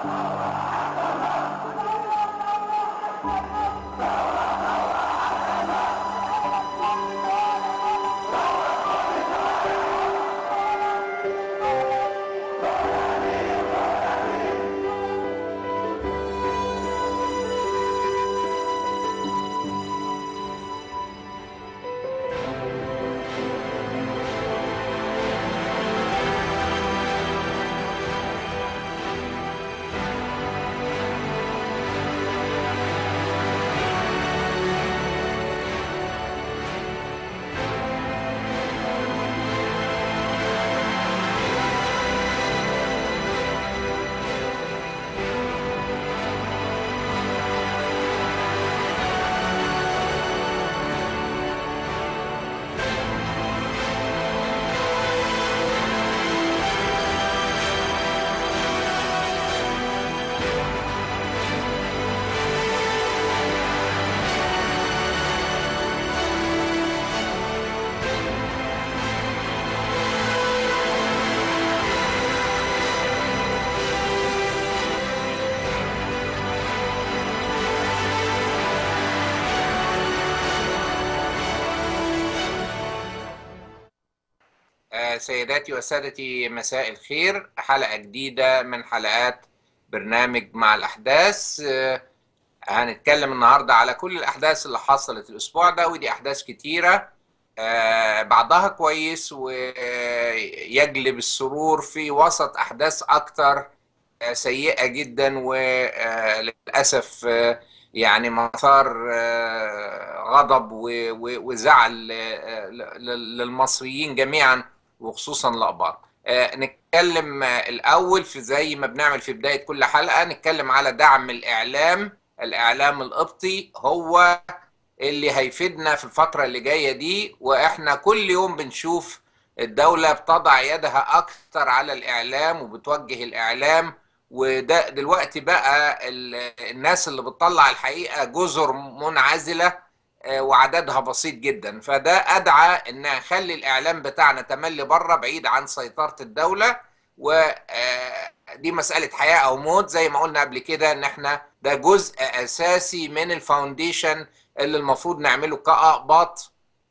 سيداتي وسادتي مساء الخير حلقة جديدة من حلقات برنامج مع الأحداث آه، هنتكلم النهاردة على كل الأحداث اللي حصلت الأسبوع ده ودي أحداث كتيرة آه، بعضها كويس ويجلب السرور في وسط أحداث أكتر آه، سيئة جدا وللأسف يعني مثار غضب وزعل للمصريين جميعا وخصوصا الأقباط آه نتكلم آه الأول في زي ما بنعمل في بداية كل حلقة نتكلم على دعم الإعلام الإعلام القبطي هو اللي هيفيدنا في الفترة اللي جاية دي وإحنا كل يوم بنشوف الدولة بتضع يدها أكثر على الإعلام وبتوجه الإعلام وده دلوقتي بقى الناس اللي بتطلع الحقيقة جزر منعزلة وعددها بسيط جدا فده ادعى ان نخلي الاعلام بتاعنا تملي بره بعيد عن سيطره الدوله ودي مساله حياه او موت زي ما قلنا قبل كده ان احنا ده جزء اساسي من الفاونديشن اللي المفروض نعمله كاقباط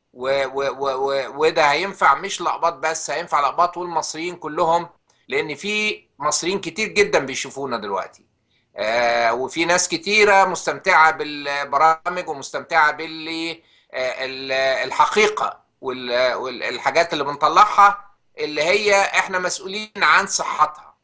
وده هينفع مش لاقباط بس هينفع لاقباط والمصريين كلهم لان في مصريين كتير جدا بيشوفونا دلوقتي آه وفي ناس كتيرة مستمتعة بالبرامج ومستمتعة باللي آه الحقيقة والحاجات اللي بنطلعها اللي هي احنا مسؤولين عن صحتها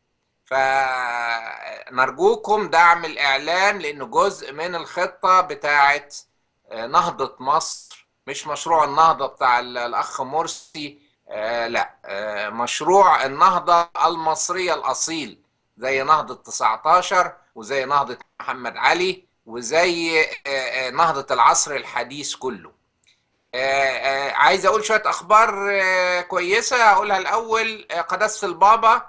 فنرجوكم دعم الإعلام لأنه جزء من الخطة بتاعة آه نهضة مصر مش مشروع النهضة بتاع الأخ مرسي لا مشروع النهضة المصرية الأصيل زي نهضة 19 وزي نهضة محمد علي وزي نهضة العصر الحديث كله عايز اقول شوية اخبار كويسة هقولها الاول قداسة البابا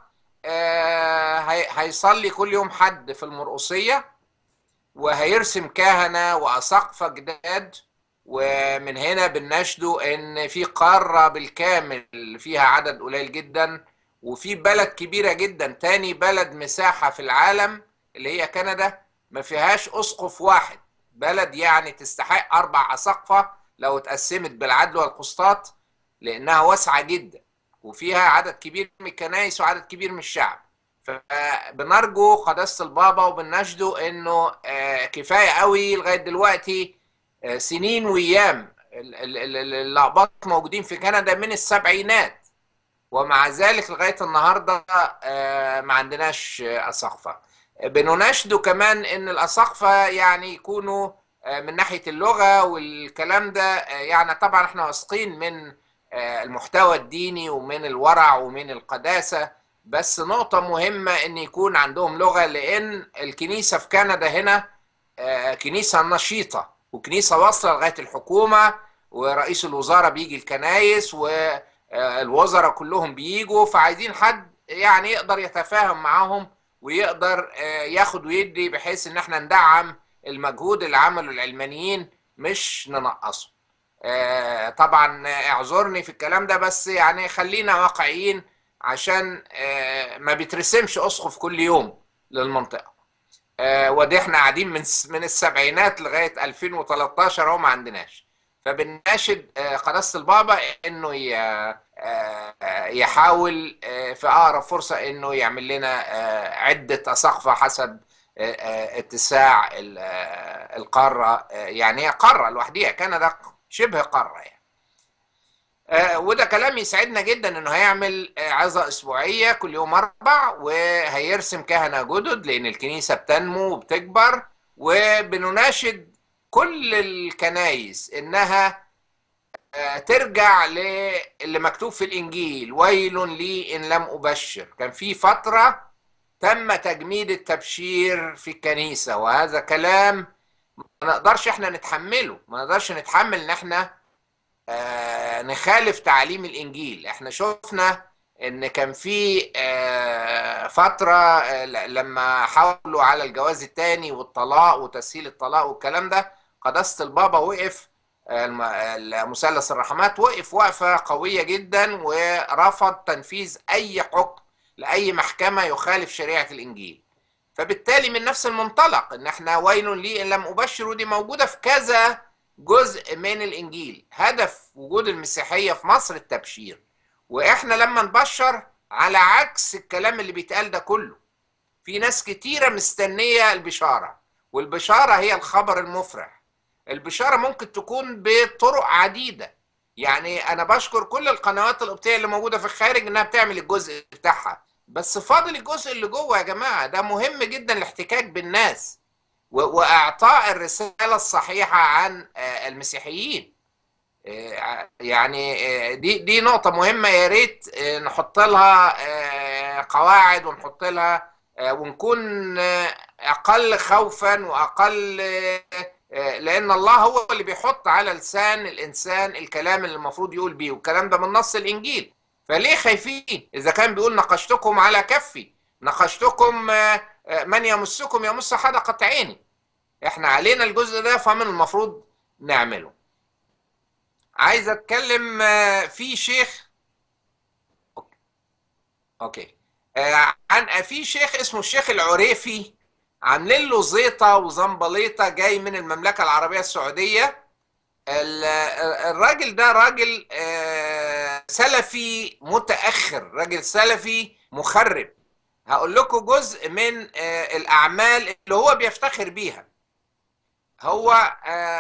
هيصلي كل يوم حد في المرقصية وهيرسم كهنة وأساقفة جداد ومن هنا بنشدوا ان في قارة بالكامل فيها عدد قليل جدا وفي بلد كبيرة جدا تاني بلد مساحة في العالم اللي هي كندا ما فيهاش اسقف واحد بلد يعني تستحق اربع اساقفه لو اتقسمت بالعدل والقسطاط لانها واسعه جدا وفيها عدد كبير من الكنائس وعدد كبير من الشعب فبنرجو قداسه البابا وبنشده انه كفايه قوي لغايه دلوقتي سنين وايام الاقباط موجودين في كندا من السبعينات ومع ذلك لغايه النهارده ما عندناش اساقفه بنناشده كمان ان الاساقفه يعني يكونوا من ناحيه اللغه والكلام ده يعني طبعا احنا واثقين من المحتوى الديني ومن الورع ومن القداسه بس نقطه مهمه ان يكون عندهم لغه لان الكنيسه في كندا هنا كنيسه نشيطه وكنيسه واصله لغايه الحكومه ورئيس الوزاره بيجي الكنايس والوزراء كلهم بيجوا فعايزين حد يعني يقدر يتفاهم معاهم ويقدر ياخد ويدي بحيث ان احنا ندعم المجهود اللي عمله العلمانيين مش ننقصه طبعا اعذرني في الكلام ده بس يعني خلينا واقعيين عشان ما بيترسمش اسقف كل يوم للمنطقه ودي احنا قاعدين من من السبعينات لغايه 2013 اهو ما عندناش فبنناشد قداسه البابا انه يحاول في اقرب فرصه انه يعمل لنا عده اساقفه حسب اتساع القاره يعني هي قاره لوحديها كندا شبه قاره يعني وده كلام يسعدنا جدا انه هيعمل عظه اسبوعيه كل يوم اربع وهيرسم كهنه جدد لان الكنيسه بتنمو وبتكبر وبنناشد كل الكنايس انها ترجع للي مكتوب في الانجيل ويل لي ان لم ابشر كان في فتره تم تجميد التبشير في الكنيسه وهذا كلام ما نقدرش احنا نتحمله ما نقدرش نتحمل ان احنا آه نخالف تعاليم الانجيل احنا شفنا ان كان في آه فتره آه لما حاولوا على الجواز الثاني والطلاق وتسهيل الطلاق والكلام ده قداسه البابا وقف مثلث الرحمات وقف وقفه قويه جدا ورفض تنفيذ اي حكم لاي محكمه يخالف شريعه الانجيل فبالتالي من نفس المنطلق ان احنا ويل لي ان لم ابشر ودي موجوده في كذا جزء من الانجيل هدف وجود المسيحيه في مصر التبشير واحنا لما نبشر على عكس الكلام اللي بيتقال ده كله في ناس كتيره مستنيه البشاره والبشاره هي الخبر المفرح البشاره ممكن تكون بطرق عديده يعني انا بشكر كل القنوات القبطيه اللي موجوده في الخارج انها بتعمل الجزء بتاعها بس فاضل الجزء اللي جوه يا جماعه ده مهم جدا الاحتكاك بالناس واعطاء الرساله الصحيحه عن المسيحيين يعني دي دي نقطه مهمه يا ريت نحط لها قواعد ونحط لها ونكون اقل خوفا واقل لان الله هو اللي بيحط على لسان الانسان الكلام اللي المفروض يقول بيه والكلام ده من نص الانجيل فليه خايفين اذا كان بيقول نقشتكم على كفي نقشتكم من يمسكم يمس حدقة عيني احنا علينا الجزء ده فمن المفروض نعمله عايز اتكلم في شيخ اوكي عن في شيخ اسمه الشيخ العريفي عاملين له زيطه وزنبليطه جاي من المملكه العربيه السعوديه الراجل ده راجل سلفي متاخر راجل سلفي مخرب هقول لكم جزء من الاعمال اللي هو بيفتخر بيها هو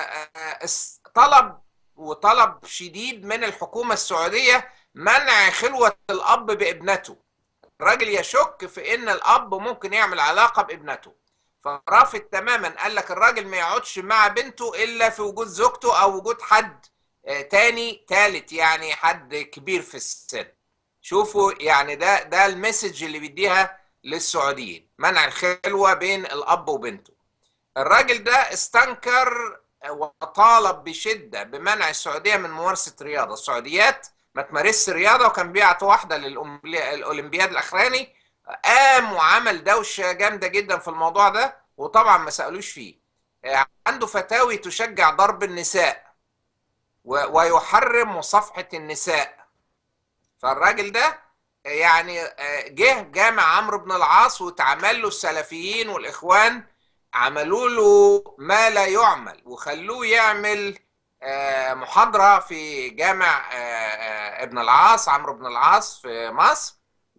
طلب وطلب شديد من الحكومه السعوديه منع خلوه الاب بابنته الراجل يشك في ان الاب ممكن يعمل علاقه بابنته فرافض تماما قال لك الراجل ما يقعدش مع بنته الا في وجود زوجته او وجود حد تاني تالت يعني حد كبير في السن شوفوا يعني ده ده المسج اللي بيديها للسعوديين منع الخلوه بين الاب وبنته الراجل ده استنكر وطالب بشده بمنع السعوديه من ممارسه رياضه السعوديات ما تمارسش رياضه وكان بيعطوا واحده للاولمبياد الاخراني قام وعمل دوشه جامده جدا في الموضوع ده وطبعا ما سالوش فيه عنده فتاوي تشجع ضرب النساء ويحرم مصافحه النساء فالراجل ده يعني جه جامع عمرو بن العاص واتعمل له السلفيين والاخوان عملوا له ما لا يعمل وخلوه يعمل محاضره في جامع ابن العاص عمرو بن العاص في مصر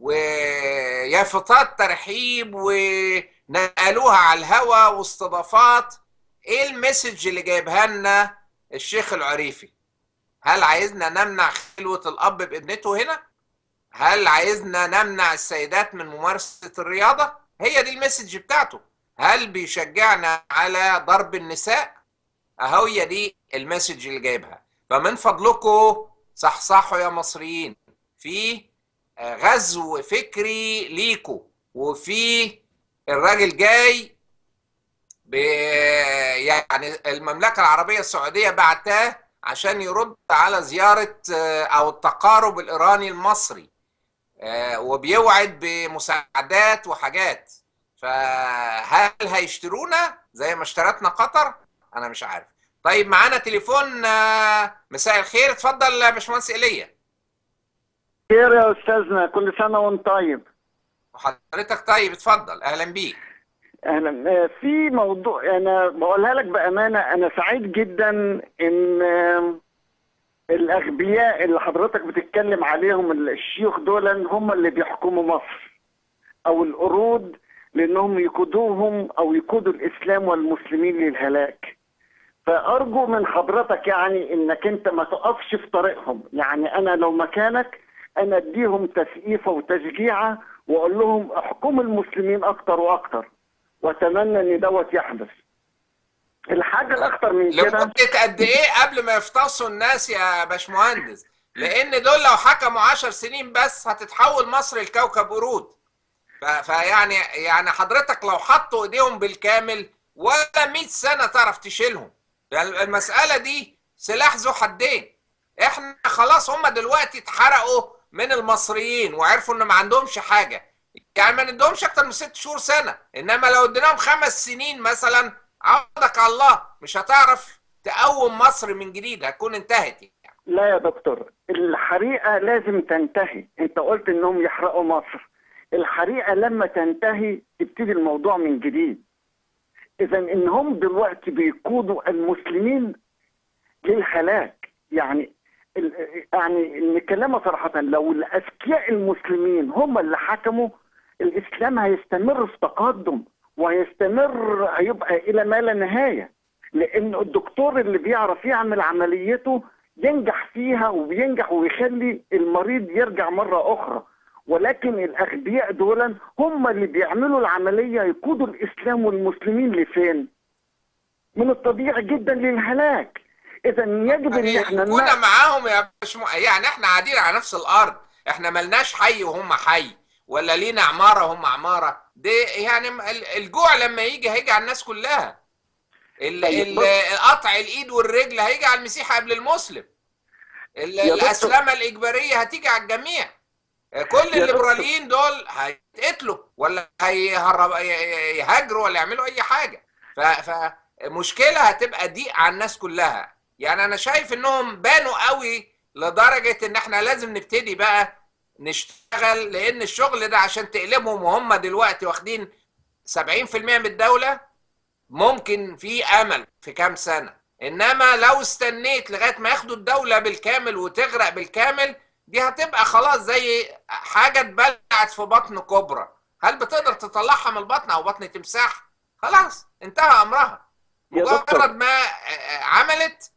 ويافطات ترحيب ونقلوها على الهوا واستضافات ايه المسج اللي جايبها لنا الشيخ العريفي هل عايزنا نمنع خلوة الأب بابنته هنا؟ هل عايزنا نمنع السيدات من ممارسة الرياضة؟ هي دي المسج بتاعته هل بيشجعنا على ضرب النساء؟ أهو هي دي المسج اللي جايبها فمن فضلكم صحصحوا يا مصريين في غزو فكري ليكو وفي الراجل جاي ب يعني المملكة العربية السعودية بعتاه عشان يرد على زيارة أو التقارب الإيراني المصري وبيوعد بمساعدات وحاجات فهل هيشترونا زي ما اشترتنا قطر؟ أنا مش عارف طيب معانا تليفون مساء الخير اتفضل يا باشمهندس ايليا خير يا استاذنا كل سنه وانت طيب وحضرتك طيب اتفضل اهلا بيك اهلا في موضوع انا بقولها لك بامانه انا سعيد جدا ان الاغبياء اللي حضرتك بتتكلم عليهم الشيوخ دول هم اللي بيحكموا مصر او القرود لانهم يقودوهم او يقودوا الاسلام والمسلمين للهلاك فارجو من حضرتك يعني انك انت ما تقفش في طريقهم يعني انا لو مكانك انا اديهم تسقيفه وتشجيعه واقول لهم احكموا المسلمين اكتر واكتر واتمنى ان دوت يحدث الحاجه الاخطر من كده لمده قد ايه قبل ما يفتصوا الناس يا باشمهندس لان دول لو حكموا 10 سنين بس هتتحول مصر لكوكب قرود فيعني يعني حضرتك لو حطوا ايديهم بالكامل ولا 100 سنه تعرف تشيلهم يعني المساله دي سلاح ذو حدين احنا خلاص هم دلوقتي اتحرقوا من المصريين وعرفوا ان ما عندهمش حاجه يعني ما ندهمش اكتر من ست شهور سنه انما لو اديناهم خمس سنين مثلا عوضك على الله مش هتعرف تقوم مصر من جديد هتكون انتهت يعني. لا يا دكتور الحريقه لازم تنتهي انت قلت انهم يحرقوا مصر الحريقه لما تنتهي تبتدي الموضوع من جديد اذا انهم دلوقتي بيقودوا المسلمين للهلاك يعني يعني نكلمها صراحة لو الأذكياء المسلمين هم اللي حكموا الإسلام هيستمر في تقدم وهيستمر هيبقى إلى ما لا نهاية لأن الدكتور اللي بيعرف يعمل عمليته ينجح فيها وبينجح ويخلي المريض يرجع مرة أخرى ولكن الأغبياء دول هم اللي بيعملوا العملية يقودوا الإسلام والمسلمين لفين؟ من الطبيعي جدا للهلاك اذا يجب ان احنا كنا معاهم يا باشمو يعني احنا قاعدين على نفس الارض احنا ملناش حي وهم حي ولا لينا عماره وهم عماره دي يعني الجوع لما يجي هيجي على الناس كلها طيب، قطع الايد والرجل هيجي على المسيح قبل المسلم الاسلمه الاجباريه هتيجي على الجميع كل الليبراليين دول هيتقتلوا ولا هيهرب يهاجروا ولا يعملوا اي حاجه فمشكله هتبقى ضيق على الناس كلها يعني انا شايف انهم بانوا قوي لدرجه ان احنا لازم نبتدي بقى نشتغل لان الشغل ده عشان تقلبهم وهم دلوقتي واخدين 70% من الدوله ممكن في امل في كام سنه انما لو استنيت لغايه ما ياخدوا الدوله بالكامل وتغرق بالكامل دي هتبقى خلاص زي حاجه اتبلعت في بطن كبرى هل بتقدر تطلعها من البطن او بطن تمساح خلاص انتهى امرها مجرد ما عملت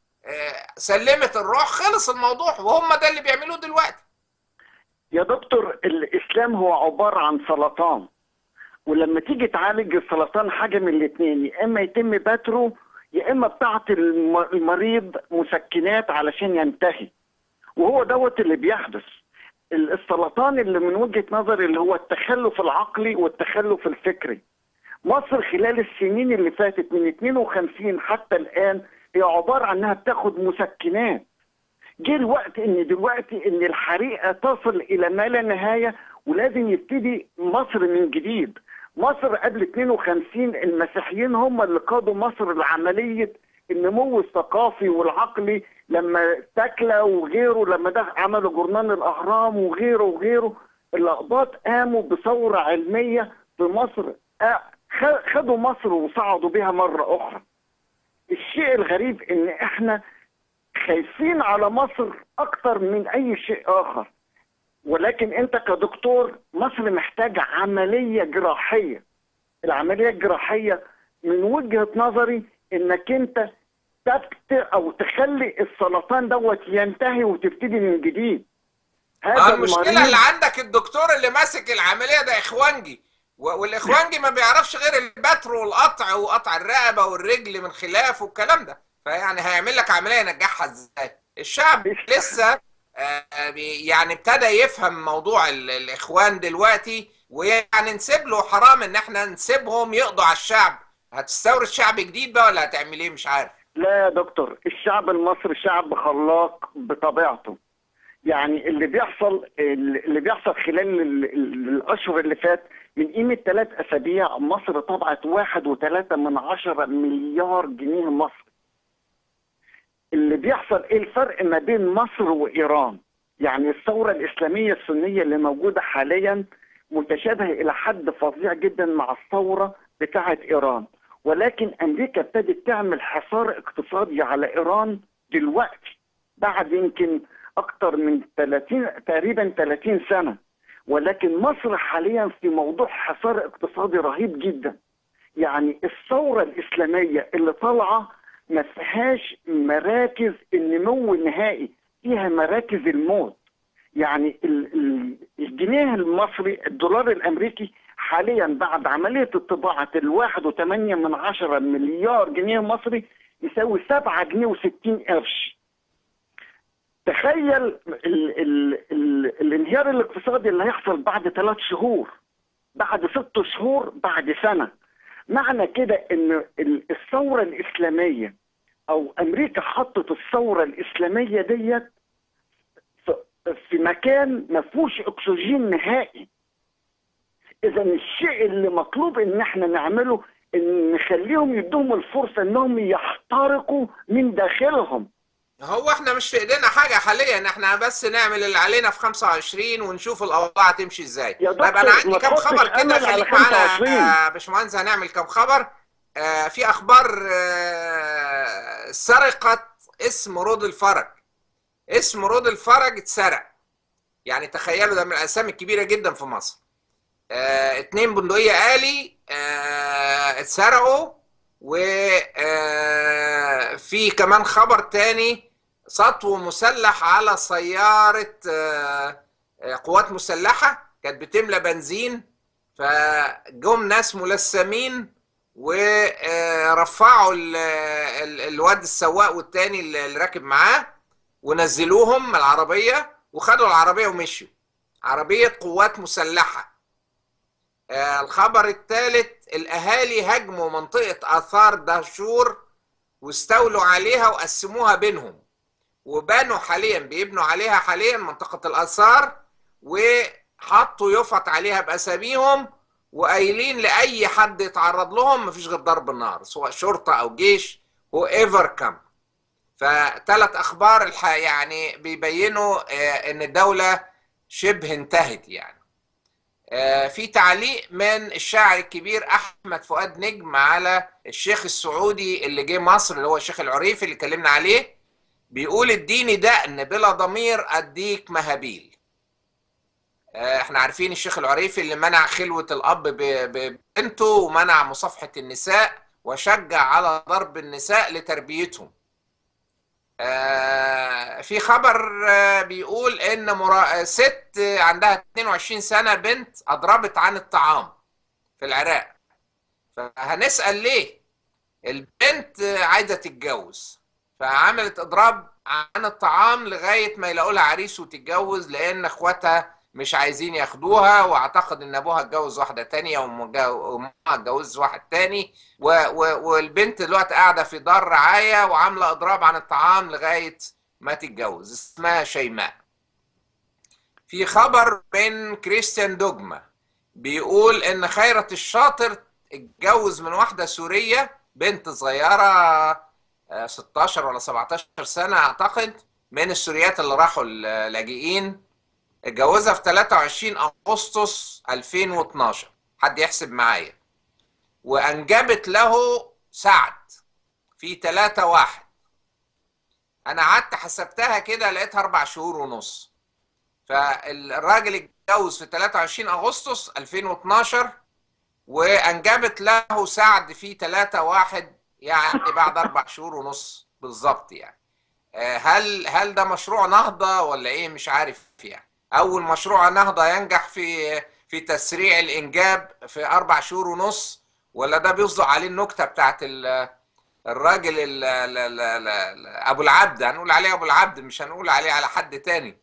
سلمت الروح خلص الموضوع وهم ده اللي بيعملوه دلوقتي يا دكتور الاسلام هو عباره عن سرطان ولما تيجي تعالج السرطان حاجه من الاثنين يا اما يتم بتره يا اما بتاعت المريض مسكنات علشان ينتهي وهو دوت اللي بيحدث السرطان اللي من وجهه نظري اللي هو التخلف العقلي والتخلف الفكري مصر خلال السنين اللي فاتت من 52 حتى الان هي عباره عن انها بتاخد مسكنات جه الوقت ان دلوقتي ان الحريقه تصل الى ما لا نهايه ولازم يبتدي مصر من جديد مصر قبل 52 المسيحيين هم اللي قادوا مصر لعمليه النمو الثقافي والعقلي لما تكلا وغيره لما ده عملوا جورنال الاهرام وغيره وغيره الاقباط قاموا بثوره علميه في مصر خدوا مصر وصعدوا بها مره اخرى الشيء الغريب ان احنا خايفين على مصر اكتر من اي شيء اخر ولكن انت كدكتور مصر محتاجة عملية جراحية العملية الجراحية من وجهة نظري انك انت تبت او تخلي السرطان دوت ينتهي وتبتدي من جديد هذا المشكلة اللي عندك الدكتور اللي ماسك العملية ده اخوانجي والاخوانجي ما بيعرفش غير البتر والقطع وقطع الرقبه والرجل من خلاف والكلام ده فيعني هيعمل لك عمليه ينجحها ازاي الشعب لسه يعني ابتدى يفهم موضوع الاخوان دلوقتي ويعني نسيب له حرام ان احنا نسيبهم يقضوا على الشعب هتستورد شعب جديد بقى ولا هتعمل ايه مش عارف لا يا دكتور الشعب المصري شعب خلاق بطبيعته يعني اللي بيحصل اللي بيحصل خلال الاشهر اللي فات من قيمة ثلاث أسابيع مصر طبعت واحد وثلاثة من عشرة مليار جنيه مصري اللي بيحصل ايه الفرق ما بين مصر وإيران يعني الثورة الإسلامية السنية اللي موجودة حاليا متشابه الى حد فظيع جدا مع الثوره بتاعه ايران ولكن امريكا ابتدت تعمل حصار اقتصادي على ايران دلوقتي بعد يمكن اكتر من 30 تقريبا 30 سنه ولكن مصر حاليا في موضوع حصار اقتصادي رهيب جدا يعني الثوره الاسلاميه اللي طالعه ما فيهاش مراكز النمو النهائي فيها مراكز الموت يعني ال- ال- الجنيه المصري الدولار الامريكي حاليا بعد عمليه الطباعه الواحد وثمانية من عشرة مليار جنيه مصري يساوي سبعة جنيه وستين قرش تخيل ال ال ال الانهيار الاقتصادي اللي هيحصل بعد ثلاث شهور بعد ست شهور بعد سنه معنى كده ان ال- الثوره الاسلاميه او امريكا حطت الثوره الاسلاميه ديت في- في مكان ما فيهوش اكسجين نهائي اذا الشيء اللي مطلوب ان احنا نعمله ان نخليهم يدوهم الفرصه انهم يحترقوا من داخلهم هو احنا مش في ايدينا حاجة حاليا احنا بس نعمل اللي علينا في 25 ونشوف الاوضاع تمشي ازاي يا طيب انا دكتور، عندي ما كام تحطش خبر كده أمل على خليك معانا 25. آه، باشمهندس هنعمل كام خبر آه، في اخبار آه، سرقة اسم رود الفرج اسم رود الفرج اتسرق يعني تخيلوا ده من الاسامي الكبيرة جدا في مصر آه، اتنين بندقية آلي آه، اتسرقوا وفي كمان خبر تاني سطو مسلح على سيارة آه، آه، قوات مسلحة كانت بتملى بنزين فجم ناس ملثمين ورفعوا ال- ال- الواد السواق والتاني اللي راكب معاه ونزلوهم من العربية وخدوا العربية ومشوا عربية قوات مسلحة آه، الخبر الثالث الأهالي هاجموا منطقة آثار دهشور واستولوا عليها وقسموها بينهم وبنوا حاليا بيبنوا عليها حاليا منطقة الآثار وحطوا يفط عليها بأساميهم وقايلين لأي حد يتعرض لهم مفيش غير ضرب النار سواء شرطة أو جيش هو ايفر كم فثلاث أخبار الح... يعني بيبينوا آه، إن الدولة شبه انتهت يعني آه، في تعليق من الشاعر الكبير احمد فؤاد نجم على الشيخ السعودي اللي جه مصر اللي هو الشيخ العريفي اللي اتكلمنا عليه بيقول اديني دقن بلا ضمير اديك مهابيل آه، احنا عارفين الشيخ العريفي اللي منع خلوة الاب ب- ببنته ومنع مصافحة النساء وشجع على ضرب النساء لتربيتهم آه، في خبر آه، بيقول ان مرا... ست عندها 22 سنة بنت اضربت عن الطعام في العراق فهنسأل ليه البنت عايزة تتجوز فعملت اضراب عن الطعام لغاية ما يلاقوا لها عريس وتتجوز لان اخواتها مش عايزين ياخدوها واعتقد ان ابوها اتجوز واحدة تانية وأمها- وامها اتجوزت واحد تاني و... و... والبنت دلوقتي قاعدة في دار رعاية وعاملة اضراب عن الطعام لغاية ما تتجوز اسمها شيماء في خبر من كريستيان دوجما بيقول ان خيرت الشاطر اتجوز من واحدة سورية بنت صغيرة آه، 16 ولا 17 سنة اعتقد من السوريات اللي راحوا اللاجئين اتجوزها في 23 اغسطس 2012 حد يحسب معايا وانجبت له سعد في 3 واحد انا قعدت حسبتها كده لقيتها اربع شهور ونص فالراجل اتجوز في 23 اغسطس 2012 وانجبت له سعد في 3 واحد يعني بعد اربع شهور ونص بالظبط يعني آه، هل هل ده مشروع نهضة ولا ايه مش عارف يعني اول مشروع نهضة ينجح في في تسريع الانجاب في اربع شهور ونص ولا ده بيصدق عليه النكتة بتاعت ال- الراجل ال- ال- ال- ال- ال- ابو العبد هنقول عليه ابو العبد مش هنقول عليه على حد تاني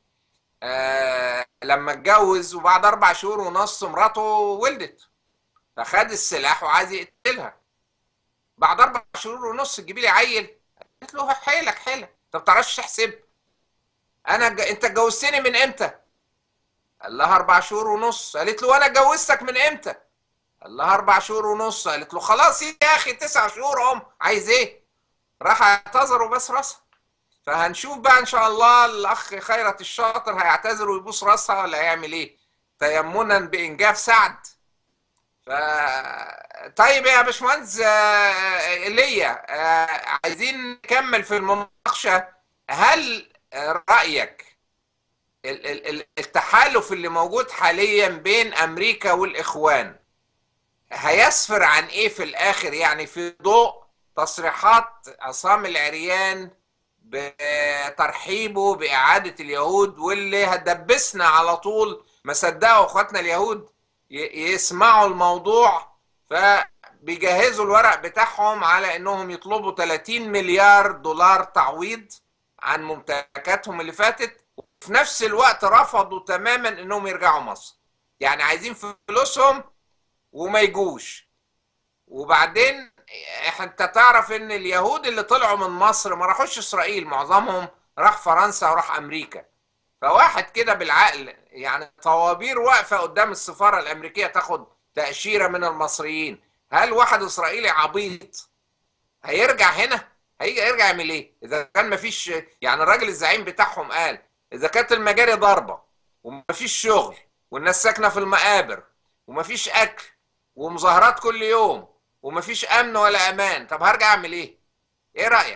آه لما اتجوز وبعد اربع شهور ونص مراته ولدت فخد السلاح وعايز يقتلها بعد اربع شهور ونص تجيبي لي عيل قالت له حيلك حيلك انت ما بتعرفش تحسب انا ج... انت اتجوزتني من امتى قال لها اربع شهور ونص قالت له وانا اتجوزتك من امتى قال لها اربع شهور ونص قالت له خلاص يا اخي تسع شهور اهم عايز ايه راح اعتذر وبس راسها فهنشوف بقى ان شاء الله الاخ خيرت الشاطر هيعتذر ويبوس راسها ولا هيعمل ايه تيمنا بإنجاز سعد ف طيب يا باشمهندس آه، ايليا آه، عايزين نكمل في المناقشة هل رأيك ال- ال- ال- التحالف اللي موجود حاليا بين أمريكا والإخوان هيسفر عن إيه في الآخر يعني في ضوء تصريحات عصام العريان بترحيبه بإعادة اليهود واللي هتدبسنا على طول ما صدقوا اخواتنا اليهود ي- يسمعوا الموضوع فبيجهزوا الورق بتاعهم على انهم يطلبوا 30 مليار دولار تعويض عن ممتلكاتهم اللي فاتت وفي نفس الوقت رفضوا تماما انهم يرجعوا مصر يعني عايزين فلوسهم وما يجوش وبعدين إح- انت تعرف ان اليهود اللي طلعوا من مصر ما راحوش اسرائيل معظمهم راح فرنسا وراح امريكا فواحد كده بالعقل يعني طوابير واقفه قدام السفاره الامريكيه تاخد تاشيره من المصريين هل واحد اسرائيلي عبيط هيرجع هنا هيجي يرجع يعمل ايه اذا كان مفيش يعني الراجل الزعيم بتاعهم قال اذا كانت المجاري ضاربه ومفيش شغل والناس ساكنه في المقابر ومفيش اكل ومظاهرات كل يوم ومفيش امن ولا امان طب هرجع اعمل ايه ايه رايك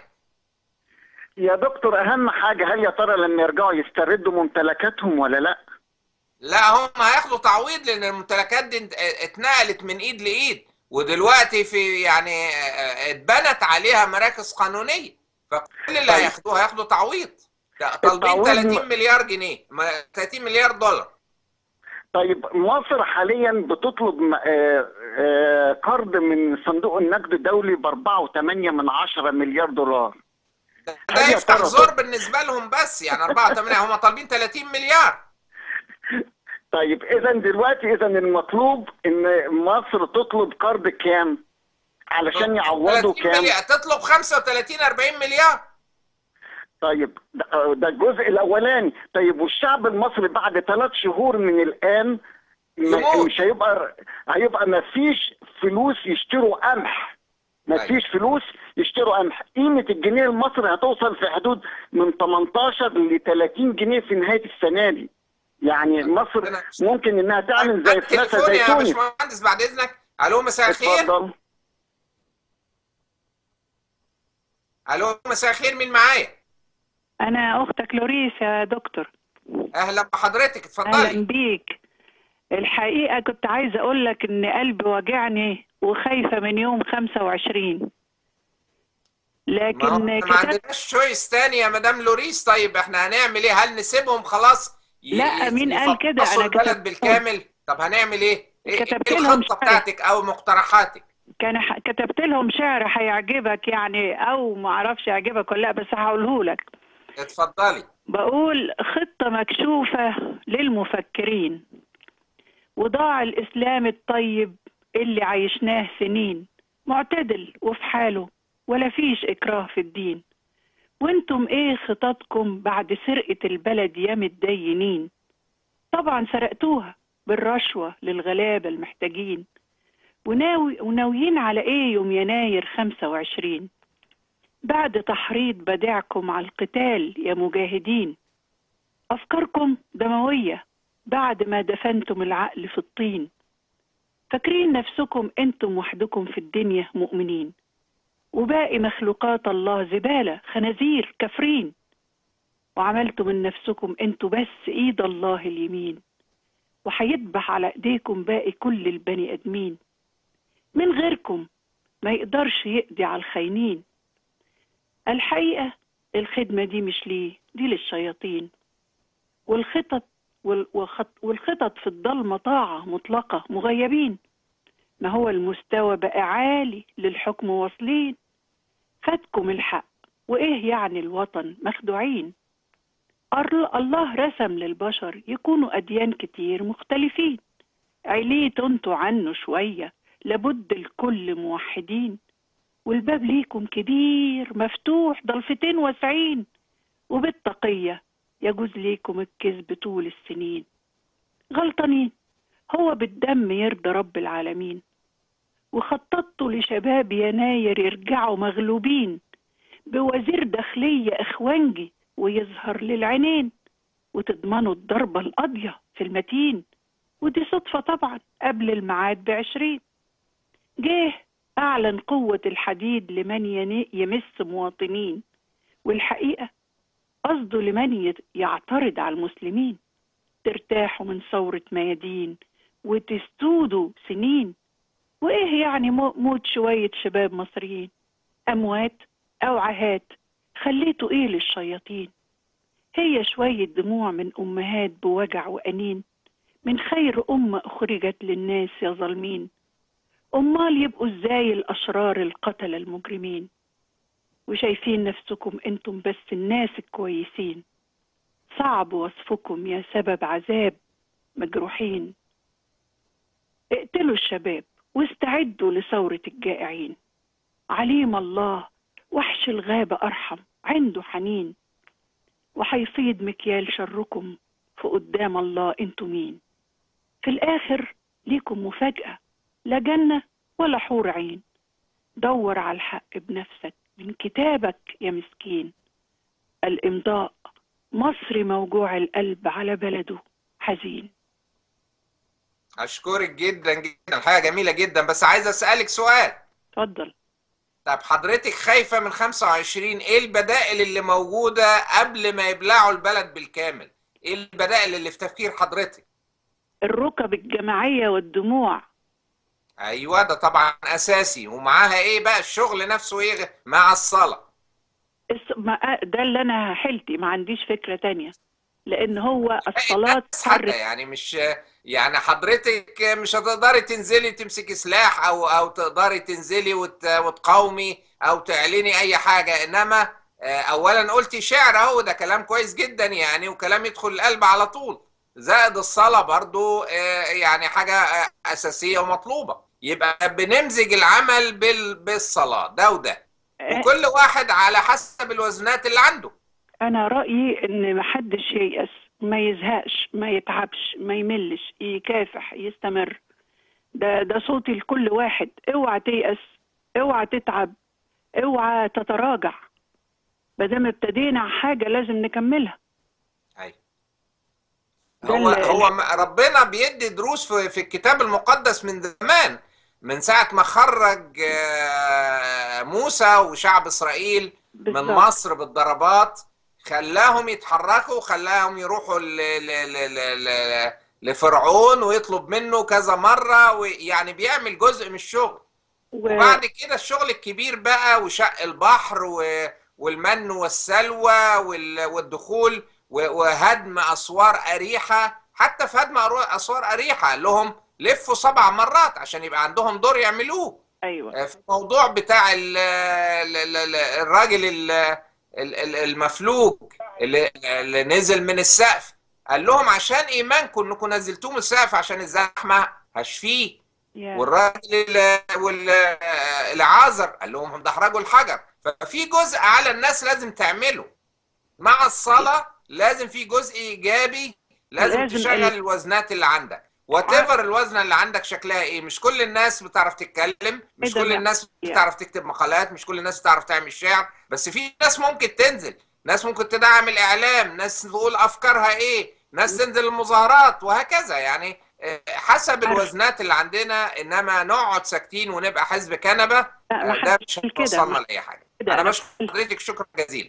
يا دكتور اهم حاجه هل يا ترى لما يرجعوا يستردوا ممتلكاتهم ولا لا لا هم هياخدوا تعويض لان الممتلكات دي انت- اتنقلت من ايد لايد ودلوقتي في يعني اه، اتبنت عليها مراكز قانونيه فكل اللي طيب. هياخدوه هياخدوا تعويض طالبين التعويض 30 مليار جنيه ما- 30 مليار دولار طيب مصر حاليا بتطلب م- آه، آه، قرض من صندوق النقد الدولي ب 4.8 من 10 مليار دولار ده هل يا يفتح ترى زور بالنسبه لهم بس يعني 4 8 هم طالبين 30 مليار طيب اذا دلوقتي اذا المطلوب ان مصر تطلب قرض كام علشان يعوضوا 30 كام مليار تطلب 35 40 مليار طيب ده ده الجزء الاولاني طيب والشعب المصري بعد ثلاث شهور من الان ما- يموت. مش هيبقى هيبقى ما فيش فلوس يشتروا قمح ما أيوة. فيش فلوس يشتروا قمح قيمة الجنيه المصري هتوصل في حدود من 18 ل 30 جنيه في نهاية السنة دي يعني مصر ربنا يستر. ممكن انها تعمل زي معاك فلاسة تليفون زي يا تونس باشمهندس بعد اذنك الو مساء الخير اتفضل الو مساء الخير مين معايا أنا أختك لوريس يا دكتور اهلا بحضرتك أهلا اتفضلي بيك الحقيقة كنت عايزة أقول لك إن قلبي واجعني وخايفة من يوم 25 ما هو لكن ما كتبت عندناش شويس تاني يا مدام لوريس طيب احنا هنعمل ايه هل نسيبهم خلاص ي- لا، ي- مين قال كده؟ يفطسوا أنا البلد كتبت- بالكامل طب هنعمل ايه ايه كتبت إيه لهم الخطه شعر. بتاعتك او مقترحاتك كان ح- كتبت لهم شعر هيعجبك يعني أو ما أعرفش يعجبك ولا لا بس هقوله لك اتفضلي بقول خطة مكشوفة للمفكرين وضاع الإسلام الطيب اللي عايشناه سنين معتدل وفي حاله ولا فيش إكراه في الدين وانتم ايه خططكم بعد سرقة البلد يا متدينين طبعا سرقتوها بالرشوة للغلابة المحتاجين وناوي وناويين على ايه يوم يناير 25 بعد تحريض بديعكم على القتال يا مجاهدين أفكاركم دموية بعد ما دفنتم العقل في الطين فاكرين نفسكم انتم وحدكم في الدنيا مؤمنين وباقي مخلوقات الله زبالة خنازير كافرين وعملتوا من نفسكم انتوا بس ايد الله اليمين وهيذبح على ايديكم باقي كل البني ادمين من غيركم ما يقدرش يقضي على الخاينين الحقيقة الخدمة دي مش ليه دي للشياطين والخطط وال- وخط- والخطط في الضلمة طاعة مطلقة مغيبين ما هو المستوى بقى عالي للحكم واصلين فاتكم الحق وإيه يعني الوطن مخدوعين أر- الله رسم للبشر يكونوا أديان كتير مختلفين عليت انتوا عنه شوية لابد الكل موحدين والباب ليكم كبير مفتوح ضلفتين واسعين وبالتقية يجوز ليكم الكذب طول السنين غلطانين هو بالدم يرضى رب العالمين وخططتوا لشباب يناير يرجعوا مغلوبين بوزير داخلية إخوانجي ويظهر للعينين وتضمنوا الضربة القاضية في المتين ودي صدفة طبعا قبل الميعاد بعشرين جه أعلن قوة الحديد لمن ين- يمس مواطنين والحقيقة قصده لمن يت- يعترض على المسلمين ترتاحوا من ثورة ميادين وتسودوا سنين وإيه يعني مو- موت شوية شباب مصريين أموات أو عهات خليتوا إيه للشياطين هي شوية دموع من أمهات بوجع وأنين من خير أمة أخرجت للناس يا ظالمين أمال يبقوا إزاي الأشرار القتلة المجرمين وشايفين نفسكم أنتم بس الناس الكويسين صعب وصفكم يا سبب عذاب مجروحين اقتلوا الشباب واستعدوا لثورة الجائعين عليم الله وحش الغابة أرحم عنده حنين وحيفيض مكيال شركم في قدام الله انتوا مين في الآخر ليكم مفاجأة لا جنة ولا حور عين دور على الحق بنفسك من كتابك يا مسكين الإمضاء مصري موجوع القلب على بلده حزين اشكرك جدا جدا حاجه جميله جدا بس عايز اسالك سؤال اتفضل طب حضرتك خايفه من 25 ايه البدائل اللي موجوده قبل ما يبلعوا البلد بالكامل ايه البدائل اللي في تفكير حضرتك الركب الجماعية والدموع ايوه ده طبعا اساسي ومعاها ايه بقى الشغل نفسه ايه مع الصلاه الس- ما- ده اللي أنا حيلتي ما عنديش فكرة تانية لأن هو الصلاة بس حاجه حرك يعني مش يعني حضرتك مش هتقدري تنزلي تمسكي سلاح او او تقدري تنزلي وت- وتقاومي او تعلني اي حاجه انما آه، اولا قلتي شعر اهو ده كلام كويس جدا يعني وكلام يدخل القلب على طول زائد الصلاه برضو آه، يعني حاجه آه، اساسيه ومطلوبه يبقى بنمزج العمل بال- بالصلاه ده وده وكل واحد على حسب الوزنات اللي عنده أنا رأيي إن محدش ييأس ما يزهقش ما يتعبش ما يملش يكافح يستمر ده ده صوتي لكل واحد اوعى تيأس اوعى تتعب اوعى تتراجع ما دام ابتدينا حاجة لازم نكملها أيوة. ده هو ال- هو م- ربنا بيدي دروس في, في الكتاب المقدس من زمان من ساعة ما خرج آه، موسى وشعب إسرائيل من بالظبط. مصر بالضربات خلاهم يتحركوا خلاهم يروحوا ل ل ل ل ل لفرعون ويطلب منه كذا مرة ويعني بيعمل جزء من الشغل و... وبعد كده الشغل الكبير بقى وشق البحر و- والمن والسلوى وال- والدخول و- وهدم اسوار اريحه حتى في هدم أرو- اسوار اريحه قال لهم لفوا سبع مرات عشان يبقى عندهم دور يعملوه ايوه في الموضوع بتاع ال- ال- ال- الراجل ال- ال- ال- المفلوج اللي اللي نزل من السقف قال لهم عشان ايمانكم انكم نزلتوه من السقف عشان الزحمه هشفيه يا. والراجل والعازر قال لهم ده رجل حجر ففي جزء على الناس لازم تعمله مع الصلاة لازم في جزء إيجابي لازم, لازم تشغل ال- الوزنات اللي عندك وات ايفر الوزنه اللي عندك شكلها ايه مش كل الناس بتعرف تتكلم مش ده كل بقى؟ الناس يا. بتعرف تكتب مقالات مش كل الناس بتعرف تعمل شعر بس في ناس ممكن تنزل ناس ممكن تدعم الاعلام ناس تقول افكارها ايه ناس تنزل المظاهرات وهكذا يعني آه، حسب عارف. الوزنات اللي عندنا انما نقعد ساكتين ونبقى حزب كنبه لا آه، ما ده حدش مش قال كده هيوصلنا مش لاي حاجه كده انا أنا بشكر حضرتك شكرا جزيلا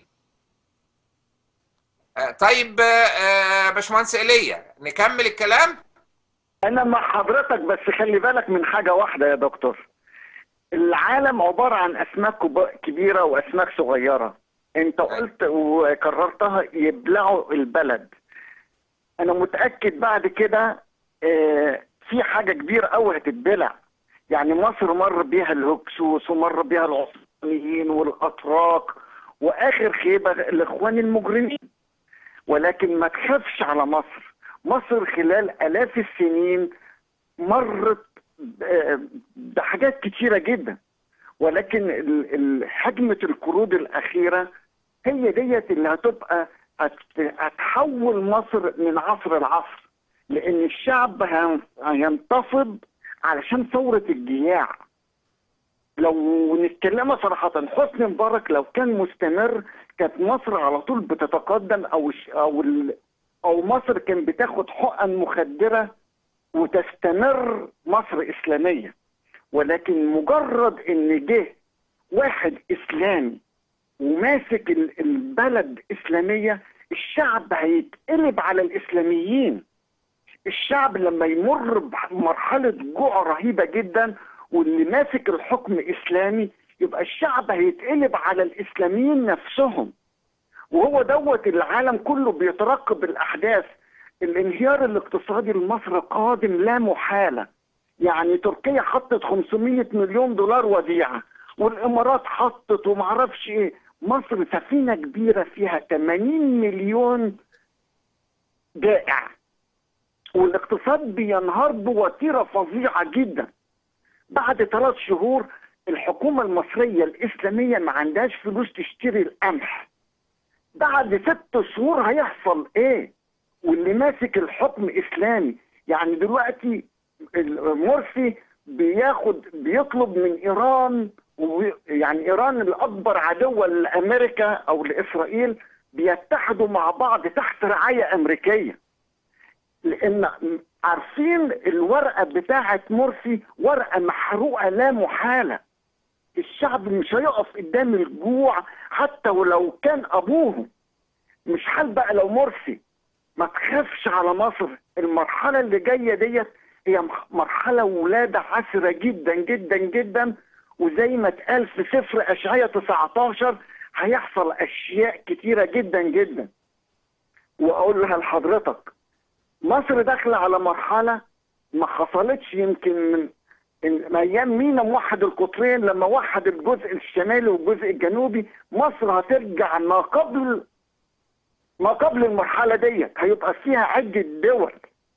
آه، طيب آه، آه، باشمهندس ايليا نكمل الكلام انا مع حضرتك بس خلي بالك من حاجه واحده يا دكتور العالم عباره عن اسماك كب- كبيره واسماك صغيره انت قلت وكررتها يبلعوا البلد انا متاكد بعد كده آه، في حاجه كبيره قوي هتتبلع يعني مصر مر بيها الهكسوس ومر بيها العثمانيين والاتراك واخر خيبه الاخوان المجرمين ولكن ما تخافش على مصر مصر خلال الاف السنين مرت ب- بحاجات كتيره جدا ولكن ال- ال- حجمه القروض الاخيره هي ديت اللي هتبقى هت- هتحول مصر من عصر لعصر لان الشعب هين- هينتفض علشان ثوره الجياع لو نتكلم صراحة حسني مبارك لو كان مستمر كانت مصر على طول بتتقدم او الش- او ال- او مصر كان بتاخد حقن مخدرة وتستمر مصر اسلاميه ولكن مجرد ان جه واحد اسلامي وماسك ال- البلد اسلاميه الشعب هيتقلب على الاسلاميين الشعب لما يمر بمرحله جوع رهيبه جدا واللي ماسك الحكم اسلامي يبقى الشعب هيتقلب على الاسلاميين نفسهم وهو دوت العالم كله بيترقب الاحداث الانهيار الاقتصادي لمصر قادم لا محاله يعني تركيا حطت 500 مليون دولار وديعه والامارات حطت ومعرفش ايه مصر سفينه كبيره فيها 80 مليون جائع والاقتصاد بينهار بوتيره فظيعه جدا بعد ثلاث شهور الحكومه المصريه الاسلاميه ما عندهاش فلوس تشتري القمح بعد ست شهور هيحصل ايه واللي ماسك الحكم اسلامي يعني دلوقتي مرسي بياخد بيطلب من ايران وبي- يعني ايران الاكبر عدوة لامريكا او لاسرائيل بيتحدوا مع بعض تحت رعايه امريكيه لان عارفين الورقه بتاعه مرسي ورقه محروقه لا محاله الشعب مش هيقف قدام الجوع حتى ولو كان ابوه مش حال بقى لو مرسي ما تخافش على مصر المرحله اللي جايه ديت هي مح- مرحله ولاده عسره جدا جدا جدا وزي ما اتقال في سفر اشعياء 19 هيحصل اشياء كتيره جدا جدا واقولها لحضرتك مصر داخله على مرحله ما حصلتش يمكن من من ايام مينا موحد القطرين لما وحد الجزء الشمالي والجزء الجنوبي مصر هترجع ما قبل ما قبل المرحله ديت هيبقى فيها عده دول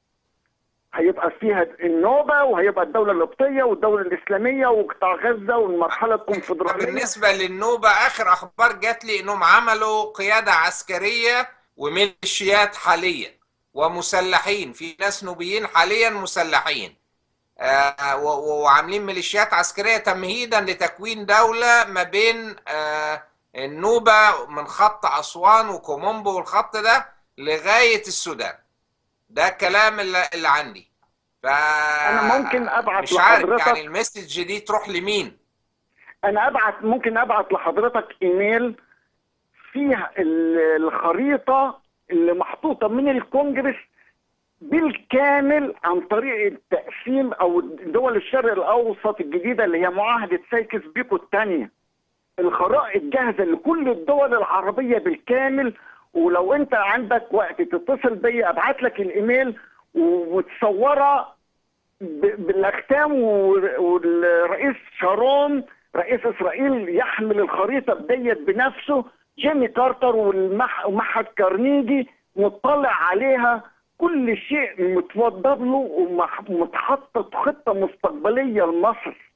هيبقى فيها النوبه وهيبقى الدوله القبطيه والدوله الاسلاميه وقطاع غزه والمرحله الكونفدراليه بالنسبة للنوبة آخر أخبار جات لي إنهم عملوا قيادة عسكرية وميليشيات حاليا ومسلحين في ناس نوبيين حاليا مسلحين آه، و- و- وعاملين ميليشيات عسكرية تمهيدا لتكوين دولة ما بين آه، النوبة من خط أسوان وكومومبو والخط ده لغاية السودان ده الكلام اللي, اللي عندي ف أنا ممكن أبعت مش عارف لحضرتك- يعني المسج دي تروح لمين انا ابعت ممكن ابعت لحضرتك ايميل فيها ال- الخريطه اللي محطوطه من الكونجرس بالكامل عن طريق التقسيم او دول الشرق الاوسط الجديده اللي هي معاهده سايكس بيكو الثانيه الخرائط جاهزه لكل الدول العربيه بالكامل ولو انت عندك وقت تتصل بيا ابعت لك الايميل و- وتصورها ب- بالاختام و- والرئيس شارون رئيس اسرائيل يحمل الخريطه ديت بنفسه جيمي كارتر والمح- ومعهد كارنيجي مطلع عليها كل شيء متوضب له ومتحطط خطه مستقبليه لمصر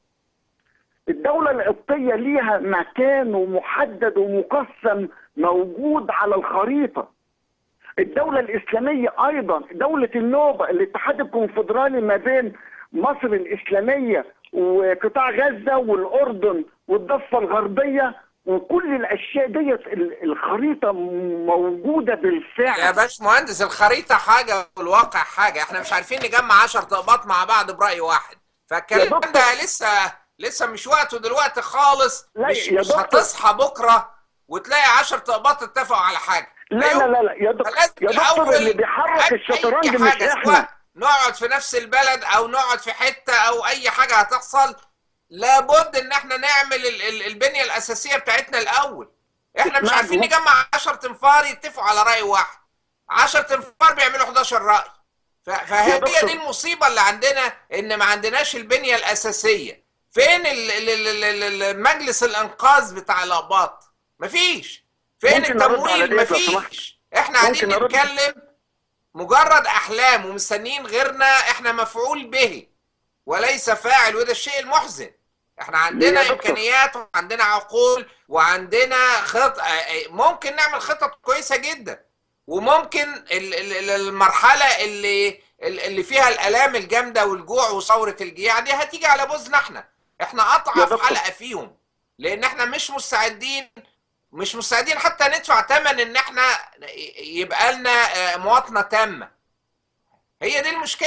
الدولة القبطية ليها مكان محدد ومقسم موجود على الخريطة الدولة الإسلامية أيضا دولة النوبة الاتحاد الكونفدرالي ما بين مصر الإسلامية وقطاع غزة والأردن والضفة الغربية وكل الأشياء ديت ال- الخريطة موجودة يا بالفعل باش مهندس الخريطة حاجة والواقع حاجة احنا مش عارفين نجمع 10 طلبات مع بعض برأي واحد يا فالكلام دكتور. ده لسه لسه مش وقته دلوقتي خالص لا مش, يا مش دكتور. هتصحى بكرة وتلاقي 10 طلبات اتفقوا على حاجة لا لا لا لا يا دكتور فلازم يا دكتور الأول اللي بيحرك أي الشطرنج حاجة مش سواء احنا نقعد في نفس البلد او نقعد في حتة او اي حاجة هتحصل لابد ان احنا نعمل ال- ال- البنية الاساسية بتاعتنا الاول احنا مش اسمعني، عارفين ممكن- نجمع 10 تنفار يتفقوا على رأي واحد 10 تنفار بيعملوا 11 رأي ف- فهي دكتور. دي المصيبة اللي عندنا ان ما عندناش البنية الاساسية فين ال- ال- ال- ال- ال- مجلس الانقاذ بتاع الاباط مفيش فين ممكن أرد على التمويل ديت لو سمحت؟ مفيش احنا قاعدين ممكن أرد؟ نتكلم مجرد احلام ومستنيين غيرنا احنا مفعول به وليس فاعل وده الشيء المحزن احنا عندنا يا دكتور. امكانيات وعندنا عقول وعندنا خط ممكن نعمل خطط كويسه جدا وممكن ال- ال- ال- المرحله اللي اللي فيها الالام الجامده والجوع وثوره الجياع دي هتيجي على بوزنا احنا احنا يا اضعف دكتور. حلقه فيهم لان احنا مش مستعدين مش مستعدين حتى ندفع ثمن ان احنا يبقى لنا آه، مواطنه تامه هي دي المشكله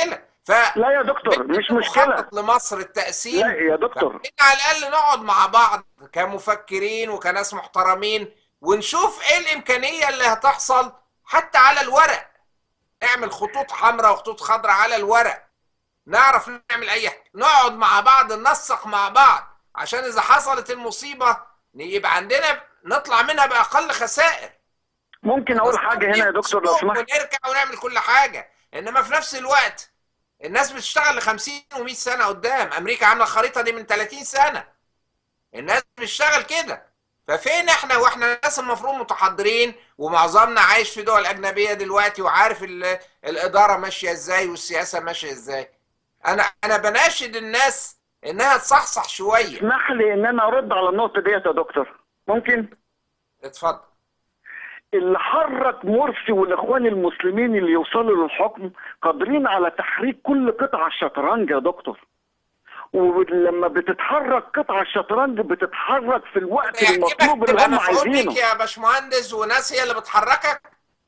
ف لا يا دكتور مش مشكله مخطط لمصر التقسيم لا يا دكتور إن على الاقل نقعد مع بعض كمفكرين وكناس محترمين ونشوف ايه الامكانيه اللي هتحصل حتى على الورق نعمل خطوط حمراء وخطوط خضراء على الورق نعرف نعمل اي حاجه نقعد مع بعض ننسق مع بعض عشان اذا حصلت المصيبه يبقى عندنا نطلع منها باقل خسائر ممكن اقول حاجه هنا يا دكتور لو سمحت ونرجع ونعمل كل حاجه انما في نفس الوقت الناس بتشتغل ل 50 و100 سنه قدام امريكا عامله الخريطه دي من 30 سنه الناس بتشتغل كده ففين احنا واحنا ناس المفروض متحضرين ومعظمنا عايش في دول اجنبيه دلوقتي وعارف ال- الاداره ماشيه ازاي والسياسه ماشيه ازاي انا انا بناشد الناس انها تصحصح شويه اسمح لي ان انا ارد على النقطه ديت يا دكتور ممكن اتفضل اللي حرك مرسي والاخوان المسلمين اللي يوصلوا للحكم قادرين على تحريك كل قطعه شطرنج يا دكتور ولما بتتحرك قطعه شطرنج بتتحرك في الوقت المطلوب يعجبك اللي تبقى هم مفعول عايزينه بيك يا باشمهندس وناس هي اللي بتحركك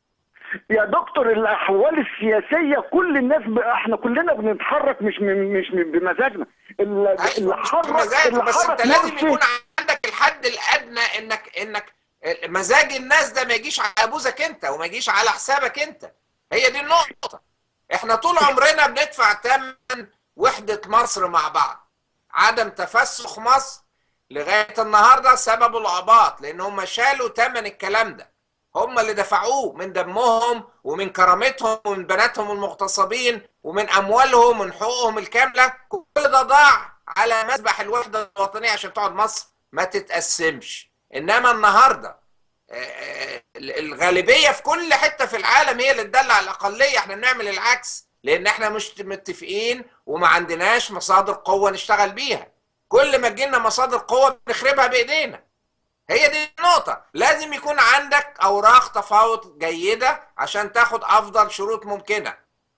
يا دكتور الاحوال السياسيه كل الناس ب... احنا كلنا بنتحرك مش من مش من بمزاجنا اللي اللي أيوة، مش حرك بمزاجك، اللي بس حرك انت لازم مرسي يكون عندك الحد الادنى انك انك مزاج الناس ده ما يجيش على ابوزك انت وما يجيش على حسابك انت هي دي النقطه احنا طول عمرنا بندفع ثمن وحده مصر مع بعض عدم تفسخ مصر لغايه النهارده سببه العباط لان هم شالوا ثمن الكلام ده هم اللي دفعوه من دمهم ومن كرامتهم ومن بناتهم المغتصبين ومن اموالهم ومن حقوقهم الكامله كل ده ضاع على مسبح الوحده الوطنيه عشان تقعد مصر ما تتقسمش انما النهارده آه، آه، الغالبيه في كل حته في العالم هي اللي تدلع الاقليه احنا بنعمل العكس لان احنا مش متفقين وما عندناش مصادر قوه نشتغل بيها كل ما تجينا مصادر قوه بنخربها بايدينا هي دي النقطة لازم يكون عندك أوراق تفاوض جيدة عشان تاخد أفضل شروط ممكنة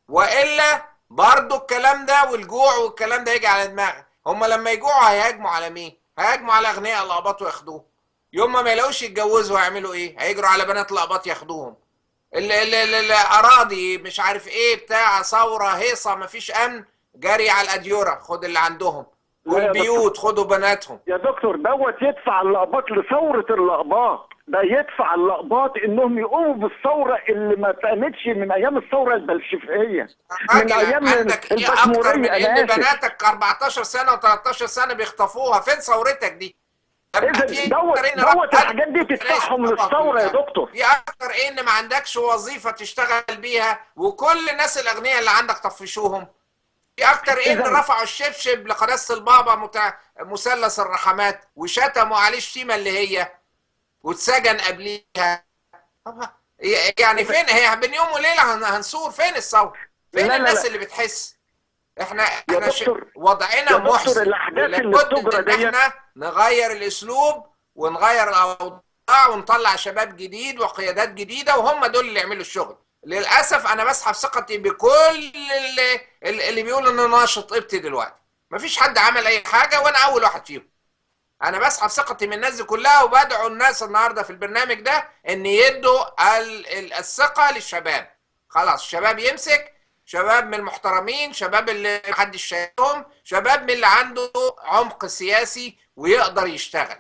وإلا برضو الكلام ده والجوع والكلام ده يجي على دماغك هما لما يجوعوا هيهاجموا على مين؟ هيهاجموا على أغنياء الأقباط وياخدوه يوم ما يلاقوش يتجوزوا هيعملوا إيه؟ هيجروا على بنات الأقباط ياخدوهم ال- ال- ال- الأراضي مش عارف إيه بتاع ثورة هيصة مفيش أمن جري على الأديرة خد اللي عندهم لا يا والبيوت خدوا بناتهم يا دكتور دوت يدفع اللقباط لثورة اللقباط ده يدفع اللقباط انهم يقوموا بالثورة اللي ما اتقامتش من ايام الثورة البلشفية من راجل ايام عندك ايه اكتر من البشمورية ان انا اسف بناتك 14 سنه و13 سنه بيخطفوها فين ثورتك دي طب اذا في دوت أكتر إن دوت رفعت- الحاجات دي تدفعهم للثورة يا دكتور في اكتر إيه ان ما عندكش وظيفه تشتغل بيها وكل الناس الاغنياء اللي عندك طفشوهم في اكتر إيه ان إذا- رفعوا الشبشب لقداسه البابا متع... مثلث الرحمات وشتموا عليه الشتيمه اللي هي واتسجن قبليها طب يعني فين هي بين يوم وليله هن- هنصور فين الثوره فين لا، لا، الناس لا. اللي بتحس احنا يا احنا ش... دكتور- وضعنا يا دكتور محزن الأحداث اللي ولابد بتجرى ان ديت- احنا نغير الاسلوب ونغير الاوضاع ونطلع شباب جديد وقيادات جديده وهم دول اللي يعملوا الشغل للاسف انا بسحب ثقتي بكل اللي, اللي بيقول انه ناشط قبطي دلوقتي مفيش حد عمل اي حاجه وانا اول واحد فيهم انا بسحب ثقتي من الناس دي كلها وبدعو الناس النهارده في البرنامج ده ان يدوا ال- ال- الثقه للشباب خلاص الشباب يمسك شباب من المحترمين شباب اللي محدش شايفهم شباب من اللي عنده عمق سياسي ويقدر يشتغل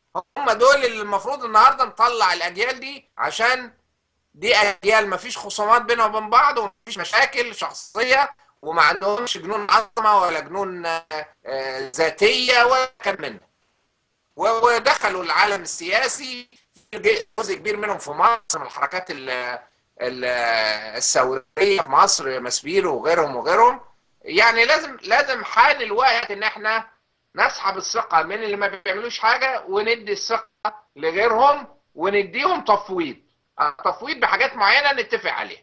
هم دول اللي المفروض النهارده نطلع الاجيال دي عشان دي اجيال مفيش خصومات بينها وبين بعض ومفيش مشاكل شخصيه وما عندهمش جنون عظمه ولا جنون آه، آه، ذاتيه ولا كان من ده و- ودخلوا العالم السياسي جزء كبير منهم في مصر من الحركات ال- ال- الثوريه في مصر مسبيرو وغيرهم وغيرهم يعني لازم لازم حان الوقت ان احنا نسحب الثقه من اللي ما بيعملوش حاجه وندي الثقه لغيرهم ونديهم تفويض آه، تفويض بحاجات معينه نتفق عليها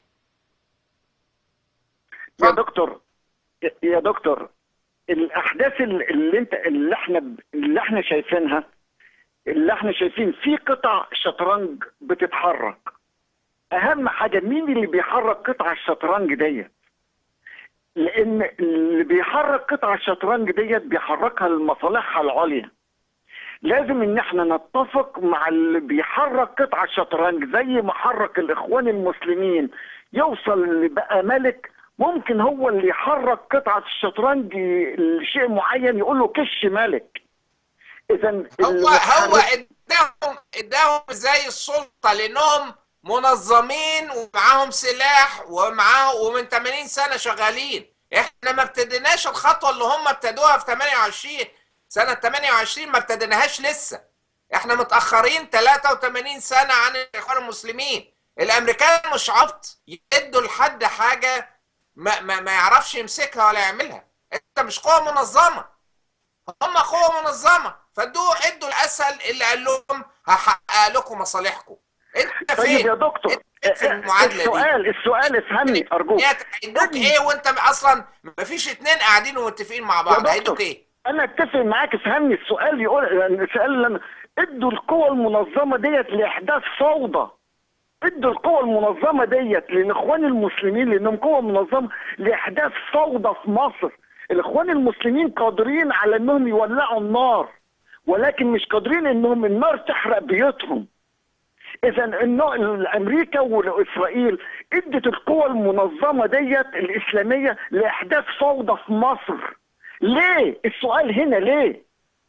يا اتفضل. دكتور يا دكتور الاحداث اللي اللي انت اللي احنا اللي احنا شايفينها اللي احنا شايفين في قطع شطرنج بتتحرك اهم حاجه مين اللي بيحرك قطع الشطرنج ديت لان اللي بيحرك قطع الشطرنج ديت بيحركها لمصالحها العليا لازم ان احنا نتفق مع اللي بيحرك قطع الشطرنج زي ما حرك الاخوان المسلمين يوصل اللي بقى ملك ممكن هو اللي يحرك قطعه الشطرنج لشيء معين يقول له كش ملك اذا هو هو اداهم اداهم زي السلطه لانهم منظمين ومعاهم سلاح ومعاهم ومن 80 سنه شغالين احنا ما ابتديناش الخطوه اللي هم ابتدوها في 28 سنه 28 ما ابتديناهاش لسه احنا متاخرين 83 سنه عن الاخوان المسلمين الامريكان مش عبط يدوا لحد حاجه ما, ما, ما يعرفش يمسكها ولا يعملها انت مش قوه منظمه هم قوه منظمه فادوا ادوا الاسهل اللي قال لهم هحقق لكم مصالحكم انت فين طيب يا دكتور انت في المعادله دي السؤال السؤال افهمني ارجوك هيدوك ايه وانت اصلا ما فيش اتنين قاعدين ومتفقين مع بعض هيدوك ايه انا اتفق معاك افهمني السؤال يقول السؤال لما ادوا القوى المنظمه ديت لاحداث فوضى ادوا القوى المنظمه ديت للاخوان المسلمين لانهم قوى منظمه لاحداث فوضى في مصر الاخوان المسلمين قادرين على انهم يولعوا النار ولكن مش قادرين انهم النار تحرق بيوتهم اذا انه امريكا واسرائيل ادت القوى المنظمه ديت الاسلاميه لاحداث فوضى في مصر ليه السؤال هنا ليه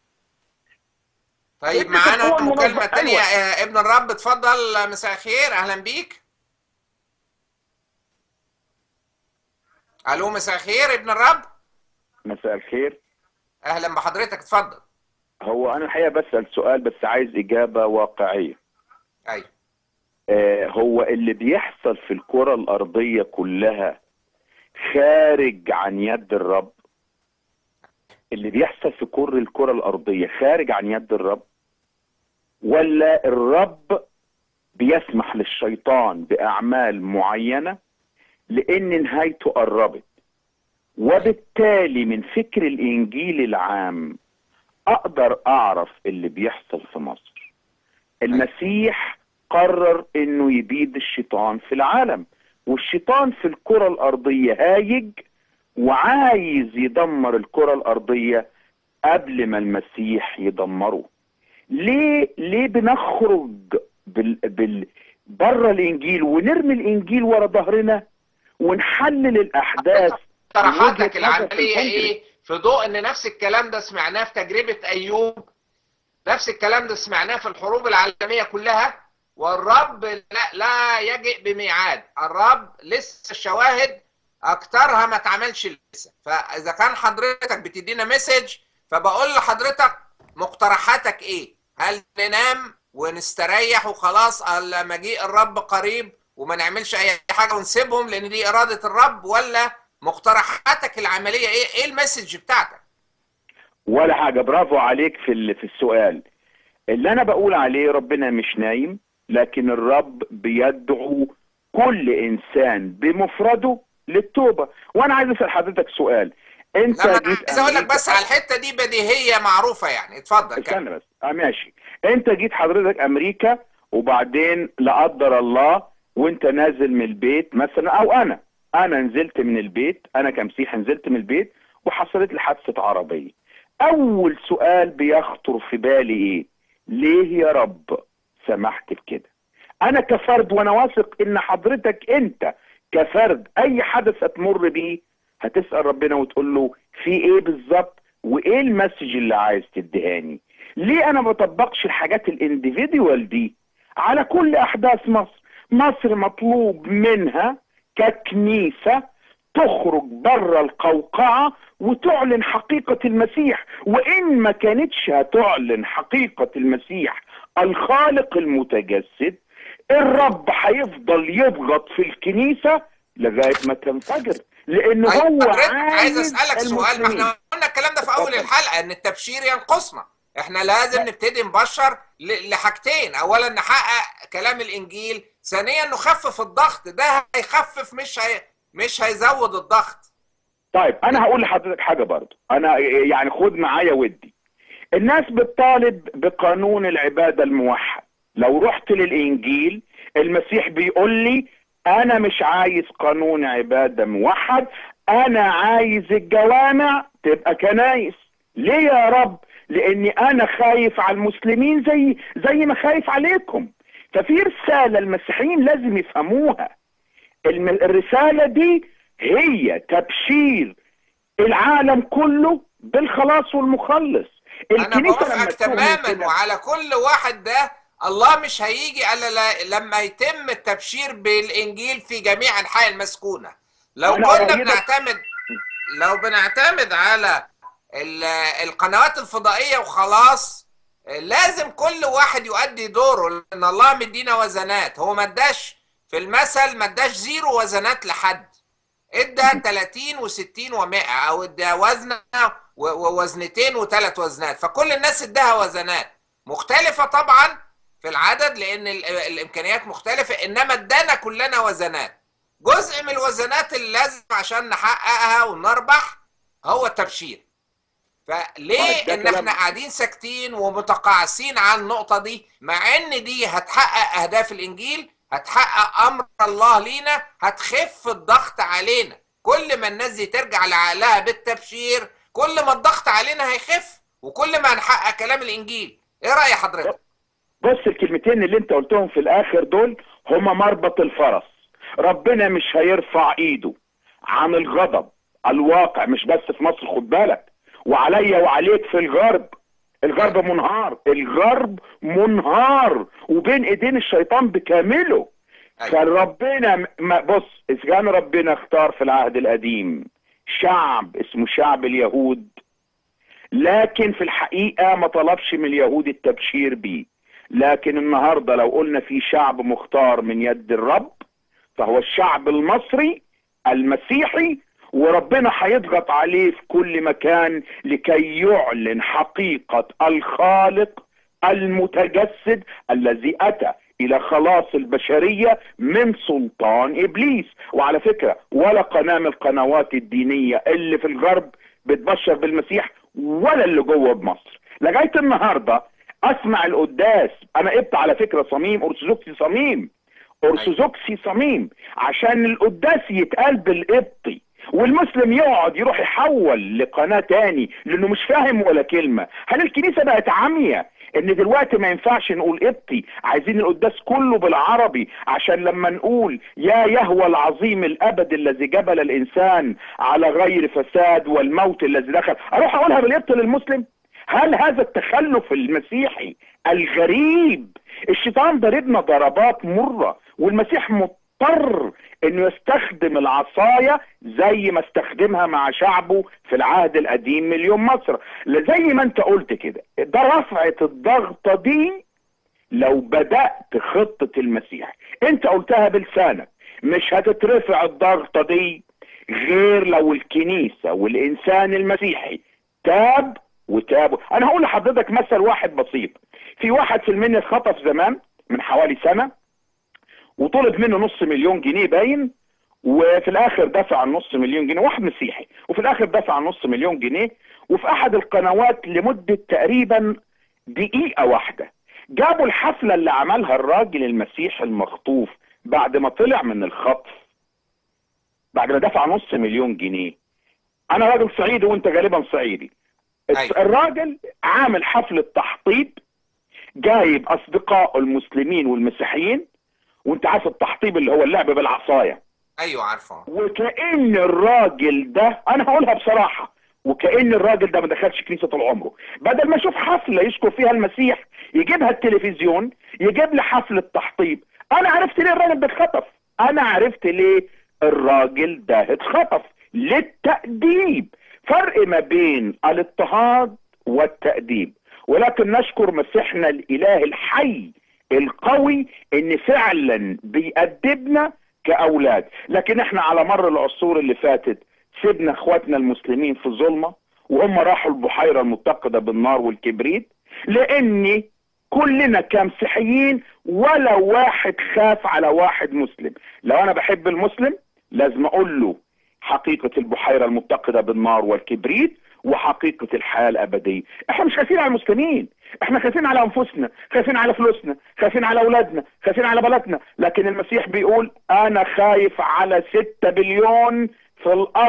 طيب معانا مكالمة تانية أيوة. ابن الرب اتفضل مساء الخير أهلا بيك ألو مساء الخير ابن الرب مساء الخير أهلا بحضرتك اتفضل هو أنا الحقيقة بسأل سؤال بس عايز إجابة واقعية أيوة آه هو اللي بيحصل في الكرة الأرضية كلها خارج عن يد الرب اللي بيحصل في كر الكرة الأرضية خارج عن يد الرب ولا الرب بيسمح للشيطان بأعمال معينة لأن نهايته قربت وبالتالي من فكر الإنجيل العام أقدر أعرف اللي بيحصل في مصر المسيح قرر إنه يبيد الشيطان في العالم والشيطان في الكرة الأرضية هايج وعايز يدمر الكرة الأرضية قبل ما المسيح يدمره ليه ليه بنخرج بال بال بره الانجيل ونرمي الانجيل ورا ظهرنا ونحلل الاحداث اقتراحاتك العمليه ايه في ضوء ان نفس الكلام ده سمعناه في تجربه ايوب نفس الكلام ده سمعناه في الحروب العالميه كلها والرب لا لا يجئ بميعاد الرب لسه الشواهد اكترها ما اتعملش لسه فاذا كان حضرتك بتدينا مسج فبقول لحضرتك مقترحاتك ايه هل ننام ونستريح وخلاص على مجيء الرب قريب وما نعملش اي حاجه ونسيبهم لان دي اراده الرب ولا مقترحاتك العمليه ايه ايه المسج بتاعتك ولا حاجه برافو عليك في في السؤال اللي انا بقول عليه ربنا مش نايم لكن الرب بيدعو كل انسان بمفرده للتوبه وانا عايز اسال حضرتك سؤال انت لا جيت عايز اقول لك بس على الحته دي بديهيه معروفه يعني اتفضل استنى بس اه ماشي انت جيت حضرتك امريكا وبعدين لا قدر الله وانت نازل من البيت مثلا او انا انا نزلت من البيت انا كمسيح نزلت من البيت وحصلت لي حادثه عربيه اول سؤال بيخطر في بالي ايه ليه يا رب سمحت بكده انا كفرد وانا واثق ان حضرتك انت كفرد اي حدث هتمر بيه هتسال ربنا وتقول له في ايه بالظبط وايه المسج اللي عايز تديهاني ليه انا ما بطبقش الحاجات الانديفيديوال دي على كل احداث مصر مصر مطلوب منها ككنيسه تخرج بره القوقعه وتعلن حقيقه المسيح وان ما كانتش هتعلن حقيقه المسيح الخالق المتجسد الرب هيفضل يضغط في الكنيسه لغايه ما تنفجر لان هو عايز عايز اسالك سؤال ما احنا قلنا الكلام ده في اول الحلقه ان التبشير ينقصنا احنا لازم نبتدي نبشر لحاجتين اولا نحقق كلام الانجيل ثانيا نخفف الضغط ده هيخفف مش هي مش هيزود الضغط طيب انا هقول لحضرتك حاجه برضو انا يعني خد معايا ودي الناس بتطالب بقانون العباده الموحد لو رحت للانجيل المسيح بيقول لي انا مش عايز قانون عباده موحد انا عايز الجوامع تبقى كنايس ليه يا رب لاني انا خايف على المسلمين زي زي ما خايف عليكم ففي رساله المسيحيين لازم يفهموها الرساله دي هي تبشير العالم كله بالخلاص والمخلص انا الكنيسه لما بوافقك تؤمن تماما كده- وعلى كل واحد ده الله مش هيجي الا ل- لما يتم التبشير بالانجيل في جميع انحاء المسكونه لو أنا كنا أؤيدك. بنعتمد لو بنعتمد على ال- القنوات الفضائيه وخلاص لازم كل واحد يؤدي دوره لان الله مدينا وزنات هو ما اداش في المثل ما اداش زيرو وزنات لحد ادى 30 و60 و100 او ادى وزنه و- ووزنتين وثلاث وزنات فكل الناس اداها وزنات مختلفه طبعا في العدد لان ال- الامكانيات مختلفه انما ادانا كلنا وزنات جزء من الوزنات اللي لازم عشان نحققها ونربح هو التبشير فليه طيب، ده ان كلام- احنا قاعدين ساكتين ومتقاعسين عن النقطه دي مع ان دي هتحقق اهداف الانجيل هتحقق امر الله لينا هتخف الضغط علينا كل ما الناس دي ترجع لعقلها بالتبشير كل ما الضغط علينا هيخف وكل ما هنحقق كلام الانجيل ايه راي حضرتك بص الكلمتين اللي انت قلتهم في الاخر دول هما مربط الفرس ربنا مش هيرفع ايده عن الغضب الواقع مش بس في مصر خد بالك وعليا وعليك في الغرب الغرب منهار الغرب منهار وبين ايدين الشيطان بكامله أيوة. كان ربنا م- ما بص اذا كان ربنا اختار في العهد القديم شعب اسمه شعب اليهود لكن في الحقيقة ما طلبش من اليهود التبشير بيه لكن النهاردة لو قلنا في شعب مختار من يد الرب فهو الشعب المصري المسيحي وربنا هيضغط عليه في كل مكان لكي يعلن حقيقة الخالق المتجسد الذي أتى إلى خلاص البشرية من سلطان إبليس وعلى فكرة ولا قناة من القنوات الدينية اللي في الغرب بتبشر بالمسيح ولا اللي جوه بمصر لغاية النهاردة أسمع القداس أنا قبت على فكرة صميم أرثوذكسي صميم أرثوذكسي صميم عشان القداس يتقال بالقبطي والمسلم يقعد يروح يحول لقناة تاني لانه مش فاهم ولا كلمة هل الكنيسة بقت عامية ان دلوقتي ما ينفعش نقول قبطي عايزين القداس كله بالعربي عشان لما نقول يا يهوى العظيم الابد الذي جبل الانسان على غير فساد والموت الذي دخل اروح اقولها بالقبط للمسلم هل هذا التخلف المسيحي الغريب الشيطان ضربنا ضربات مرة والمسيح مضطر انه يستخدم العصاية زي ما استخدمها مع شعبه في العهد القديم مليون مصر زي ما انت قلت كده ده رفعة الضغطة دي لو بدأت خطة المسيح انت قلتها بلسانك مش هتترفع الضغطة دي غير لو الكنيسة والإنسان المسيحي تاب وتاب أنا هقول لحضرتك مثل واحد بسيط في واحد في المنيا اتخطف زمان من حوالي سنة وطلب منه نص مليون جنيه باين وفي الاخر دفع النص مليون جنيه واحد مسيحي وفي الاخر دفع نص مليون جنيه وفي احد القنوات لمدة تقريبا دقيقة واحدة جابوا الحفلة اللي عملها الراجل المسيحي المخطوف بعد ما طلع من الخطف بعد ما دفع نص مليون جنيه انا راجل صعيدي وانت غالبا صعيدي أيوة. الراجل عامل حفلة تحطيب جايب اصدقائه المسلمين والمسيحيين وانت عارف التحطيب اللي هو اللعب بالعصايه ايوه عارفه وكأن الراجل ده انا هقولها بصراحة وكأن الراجل ده ما دخلش كنيسة طول عمره بدل ما يشوف حفلة يشكر فيها المسيح يجيبها التلفزيون يجيب لي حفلة تحطيب انا عرفت ليه الراجل ده اتخطف انا عرفت ليه الراجل ده اتخطف للتأديب فرق ما بين الاضطهاد والتأديب ولكن نشكر مسيحنا الاله الحي القوي ان فعلا بيأدبنا كأولاد لكن احنا على مر العصور اللي فاتت سيبنا اخواتنا المسلمين في ظلمة وهم راحوا البحيرة المتقدة بالنار والكبريت لان كلنا كمسيحيين ولا واحد خاف على واحد مسلم لو انا بحب المسلم لازم اقول له حقيقة البحيرة المتقدة بالنار والكبريت وحقيقة الحياة الأبدية احنا مش خايفين على المسلمين احنا خايفين على انفسنا خايفين على فلوسنا خايفين على اولادنا خايفين على بلدنا لكن المسيح بيقول انا خايف على ستة بليون في الارض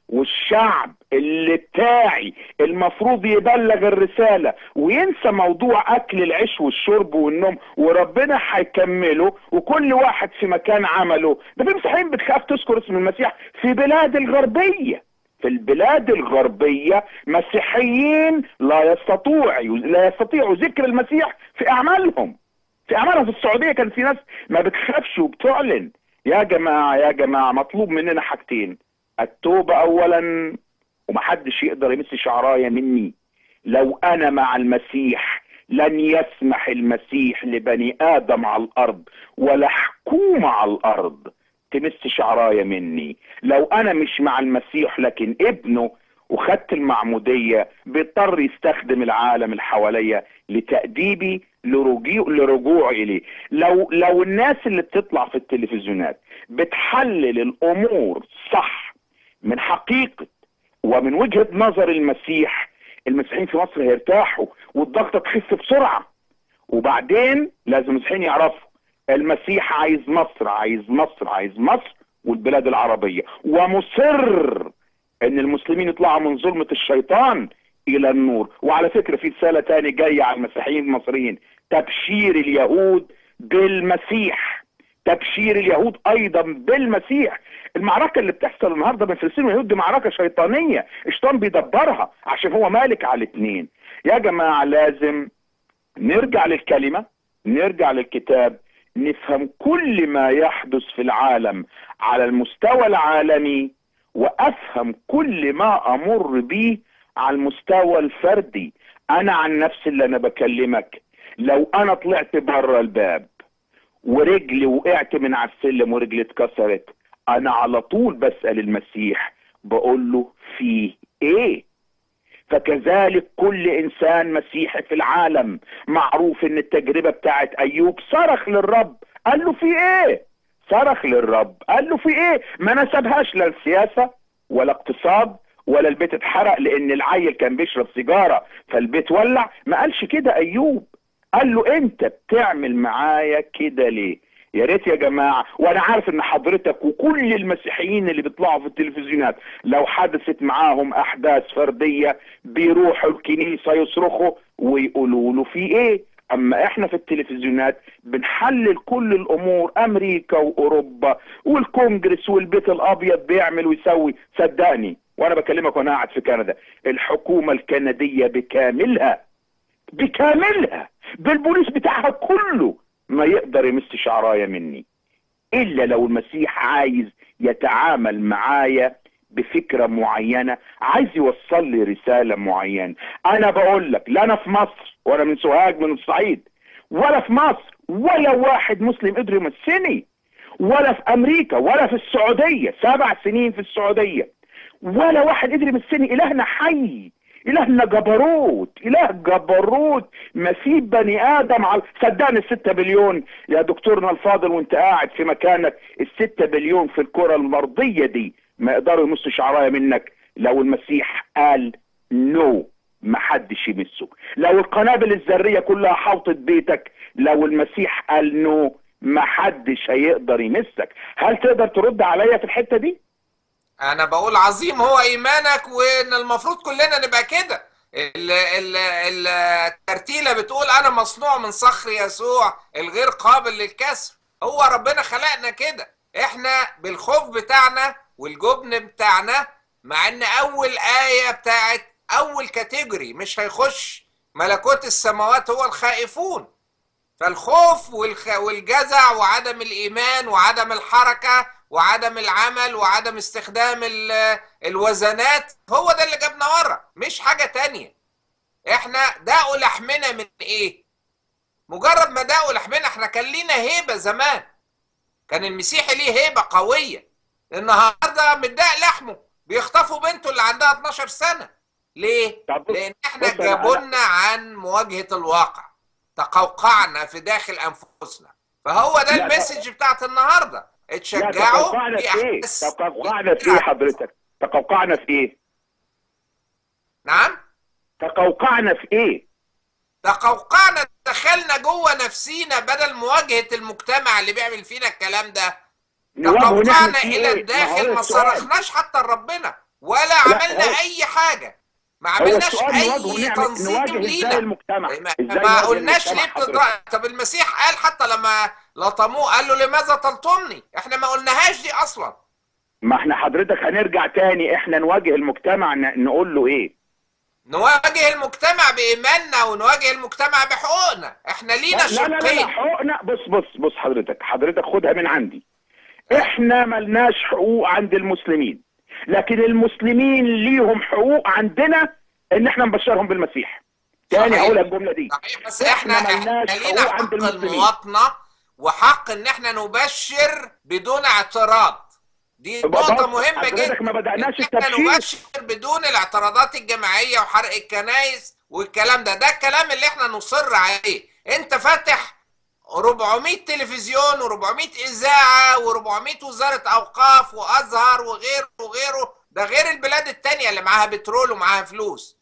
والشعب اللي بتاعي المفروض يبلغ الرسالة وينسى موضوع أكل العيش والشرب والنوم وربنا هيكمله وكل واحد في مكان عمله ده في مسيحيين بتخاف تذكر اسم المسيح في بلاد الغربية في البلاد الغربية مسيحيين لا يستطيعوا لا يستطيعوا ذكر المسيح في أعمالهم في أعمالهم في السعودية كان في ناس ما بتخافش وبتعلن يا جماعة يا جماعة مطلوب مننا حاجتين التوبة أولا ومحدش يقدر يمس شعراية مني لو أنا مع المسيح لن يسمح المسيح لبني آدم على الأرض ولا حكومة على الأرض تمس شعراية مني لو أنا مش مع المسيح لكن ابنه وخدت المعمودية بيضطر يستخدم العالم اللي حواليا لتأديبي لرجوع لرجوع إليه لو لو الناس اللي بتطلع في التلفزيونات بتحلل الأمور صح من حقيقة ومن وجهة نظر المسيح المسيحيين في مصر هيرتاحوا والضغطة تخف بسرعة وبعدين لازم المسيحيين يعرفوا المسيح عايز مصر عايز مصر عايز مصر والبلاد العربية ومصر ان المسلمين يطلعوا من ظلمة الشيطان الى النور وعلى فكرة في رسالة تاني جاية على المسيحيين المصريين تبشير اليهود بالمسيح تبشير اليهود ايضا بالمسيح المعركة اللي بتحصل النهاردة بين فلسطين واليهود دي معركة شيطانية الشيطان بيدبرها عشان هو مالك على الاثنين يا جماعة لازم نرجع للكلمة نرجع للكتاب نفهم كل ما يحدث في العالم على المستوى العالمي وافهم كل ما امر به على المستوى الفردي انا عن نفسي اللي انا بكلمك لو انا طلعت بره الباب ورجلي وقعت من على السلم ورجلي اتكسرت انا على طول بسأل المسيح بقول له في ايه فكذلك كل انسان مسيحي في العالم معروف ان التجربة بتاعت ايوب صرخ للرب قال له في ايه صرخ للرب قال له في ايه ما نسبهاش لا السياسة ولا اقتصاد ولا البيت اتحرق لان العيل كان بيشرب سيجارة فالبيت ولع ما قالش كده ايوب قال له انت بتعمل معايا كده ليه يا ريت يا جماعة وانا عارف ان حضرتك وكل المسيحيين اللي بيطلعوا في التلفزيونات لو حدثت معاهم احداث فردية بيروحوا الكنيسة يصرخوا ويقولوا له في ايه اما احنا في التلفزيونات بنحلل كل الامور امريكا واوروبا والكونجرس والبيت الابيض بيعمل ويسوي صدقني وانا بكلمك وانا قاعد في كندا الحكومة الكندية بكاملها بكاملها بالبوليس بتاعها كله ما يقدر يمس شعراية مني الا لو المسيح عايز يتعامل معايا بفكرة معينة عايز يوصل لي رسالة معينة انا بقول لك لا انا في مصر ولا من سوهاج من الصعيد ولا في مصر ولا واحد مسلم قدر يمسني ولا في امريكا ولا في السعودية سبع سنين في السعودية ولا واحد قدر يمسني الهنا حي إلهنا جبروت إله جبروت مسيب بني آدم على صدقني الستة بليون يا دكتورنا الفاضل وانت قاعد في مكانك الستة بليون في الكرة المرضية دي ما يقدروا يمسوا شعراية منك لو المسيح قال نو محدش يمسه لو القنابل الذرية كلها حوطت بيتك لو المسيح قال نو محدش هيقدر يمسك هل تقدر ترد عليا في الحتة دي؟ انا بقول عظيم هو ايمانك وان المفروض كلنا نبقى كده ال- ال- الترتيله بتقول انا مصنوع من صخر يسوع الغير قابل للكسر هو ربنا خلقنا كده احنا بالخوف بتاعنا والجبن بتاعنا مع ان اول ايه بتاعت اول كاتيجوري مش هيخش ملكوت السماوات هو الخائفون فالخوف والخ... والجزع وعدم الايمان وعدم الحركه وعدم العمل وعدم استخدام ال- الوزنات هو ده اللي جابنا ورا مش حاجة تانية احنا داقوا لحمنا من ايه مجرد ما داقوا لحمنا احنا كان لينا هيبة زمان كان المسيحي ليه هيبة قوية النهاردة متضايق لحمه بيخطفوا بنته اللي عندها 12 سنة ليه؟ طب بص- لأن احنا بص أنا- جابولنا عن مواجهة الواقع تقوقعنا في داخل أنفسنا فهو ده لا، المسج بتاعت النهارده لا اتشجعوا تقوقعنا في ايه؟ أحداث تقوقعنا في ايه حضرتك؟ تقوقعنا في ايه؟ نعم تقوقعنا في ايه؟ تقوقعنا دخلنا جوه نفسينا بدل مواجهة المجتمع اللي بيعمل فينا الكلام ده نواجهه نعمل تقوقعنا فيه الى ايه؟ ما هو الداخل ده ما السؤال. صرخناش حتى لربنا ولا عملنا هو- اي حاجه ما هو عملناش السؤال اي نواجهه نعمل تنظيم نواجه ازاي لينا المجتمع ما, ازاي ما نواجه قلناش المجتمع ليه حضرتك؟ بتضرب طب المسيح قال حتى لما لطموه قال له لماذا تلطمني احنا ما قلناهاش دي اصلا ما احنا حضرتك هنرجع تاني احنا نواجه المجتمع ن- نقول له ايه نواجه المجتمع بايماننا ونواجه المجتمع بحقوقنا احنا لينا لا لا لا, لا شقين حقوقنا بص بص بص حضرتك حضرتك خدها من عندي احنا ملناش حقوق عند المسلمين لكن المسلمين ليهم حقوق عندنا ان احنا نبشرهم بالمسيح تاني صحيح. هقول الجمله دي صحيح بس إحنا احنا احنا ملناش لينا حقوق عند حق المسلمين. المواطنه وحق ان احنا نبشر بدون اعتراض دي يبقى نقطة بص، مهمة حضرتك جدا ما بدأناش إن احنا التبشير. نبشر بدون الاعتراضات الجماعية وحرق الكنايس والكلام ده ده الكلام اللي احنا نصر عليه انت فاتح 400 تلفزيون و400 اذاعة و400 وزارة اوقاف وازهر وغيره وغيره ده غير البلاد التانية اللي معاها بترول ومعاها فلوس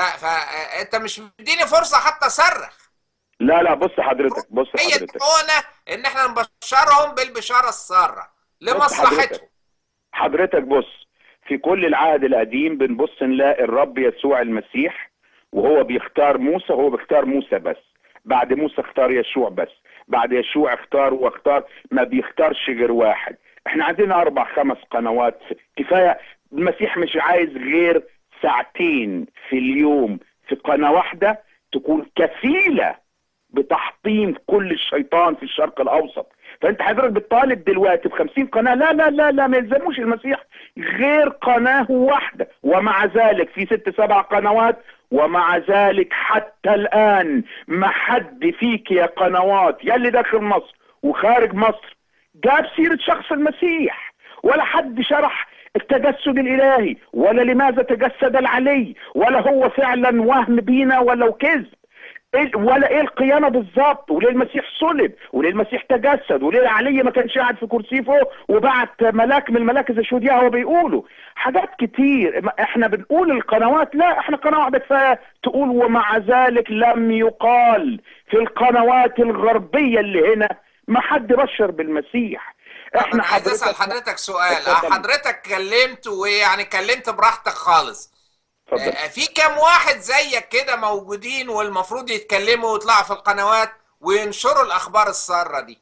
فانت مش مديني فرصة حتى اصرخ لا لا بص حضرتك بص هي حضرتك دعونا ان احنا نبشرهم بالبشاره الساره لمصلحتهم حضرتك. حضرتك بص في كل العهد القديم بنبص نلاقي الرب يسوع المسيح وهو بيختار موسى هو بيختار موسى بس بعد موسى اختار يشوع بس بعد يشوع اختار واختار ما بيختارش غير واحد احنا عندنا اربع خمس قنوات كفايه المسيح مش عايز غير ساعتين في اليوم في قناه واحده تكون كفيله بتحطيم كل الشيطان في الشرق الاوسط فانت حضرتك بتطالب دلوقتي ب 50 قناه لا لا لا لا ما يلزموش المسيح غير قناه واحده ومع ذلك في ست سبع قنوات ومع ذلك حتى الان ما حد فيك يا قنوات يا اللي داخل مصر وخارج مصر جاب سيره شخص المسيح ولا حد شرح التجسد الالهي ولا لماذا تجسد العلي ولا هو فعلا وهم بينا ولو كذب إيه- ولا ايه القيامه بالظبط وليه المسيح صلب وليه المسيح تجسد وليه علي ما كانش قاعد في كرسيه فوق وبعت ملاك من الملاك زي شهود هو بيقولوا حاجات كتير ما- احنا بنقول القنوات لا احنا قناه واحده كفايه تقول ومع ذلك لم يقال في القنوات الغربيه اللي هنا ما حد بشر بالمسيح انا عايز اسال حضرتك سؤال اتفضل. حضرتك اتكلمت ويعني اتكلمت براحتك خالص اتفضل آه، في كام واحد زيك كده موجودين والمفروض يتكلموا ويطلعوا في القنوات وينشروا الاخبار الساره دي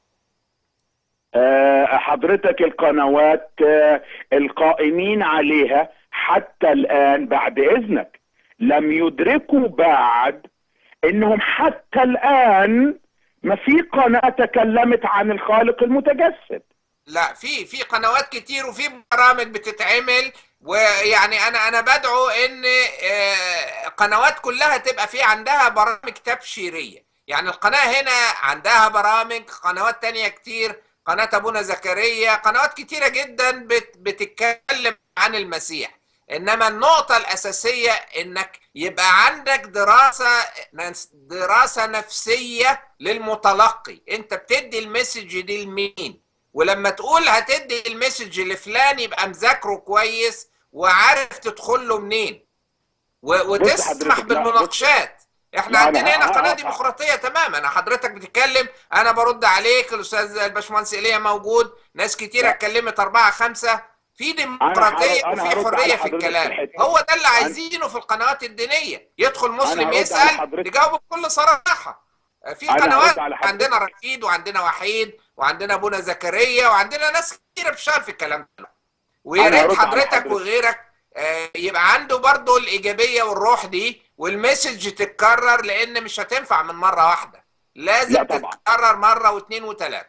آه، حضرتك القنوات آه، القائمين عليها حتى الآن بعد إذنك لم يدركوا بعد إنهم حتى الآن ما في قناة تكلمت عن الخالق المتجسد لا في في قنوات كتير وفي برامج بتتعمل ويعني انا انا بدعو ان آه، قنوات كلها تبقى في عندها برامج تبشيريه يعني القناه هنا عندها برامج قنوات تانية كتير قناه ابونا زكريا قنوات كتيره جدا بت- بتتكلم عن المسيح انما النقطه الاساسيه انك يبقى عندك دراسه دراسه نفسيه للمتلقي انت بتدي المسج دي لمين ولما تقول هتدي المسج لفلان يبقى مذاكره كويس وعارف تدخل له منين و- وتسمح حضرتك، لا، بالمناقشات احنا لا، أنا عندنا هنا ه- قناه ه- ديمقراطيه تماما انا حضرتك بتتكلم انا برد عليك الاستاذ الباشمهندس ايليا موجود ناس كتيره لا. اتكلمت اربعه خمسه في ديمقراطيه أنا وفي هرد على حريه في حضرتك في الكلام الحتة. هو ده اللي أنا- عايزينه في القنوات الدينيه يدخل مسلم هرد على يسال حضرتك. نجاوبه بكل صراحه في أنا هرد قنوات على حضرتك. عندنا رشيد وعندنا وحيد وعندنا ابونا زكريا وعندنا ناس كتيره بتشتغل في الكلام ده ويا أنا ريت هرد على حضرتك حضرتك. وغيرك آه، يبقى عنده برضه الايجابيه والروح دي والمسج تتكرر لان مش هتنفع من مره واحده لازم لا طبعا. تتكرر مره واثنين وثلاثه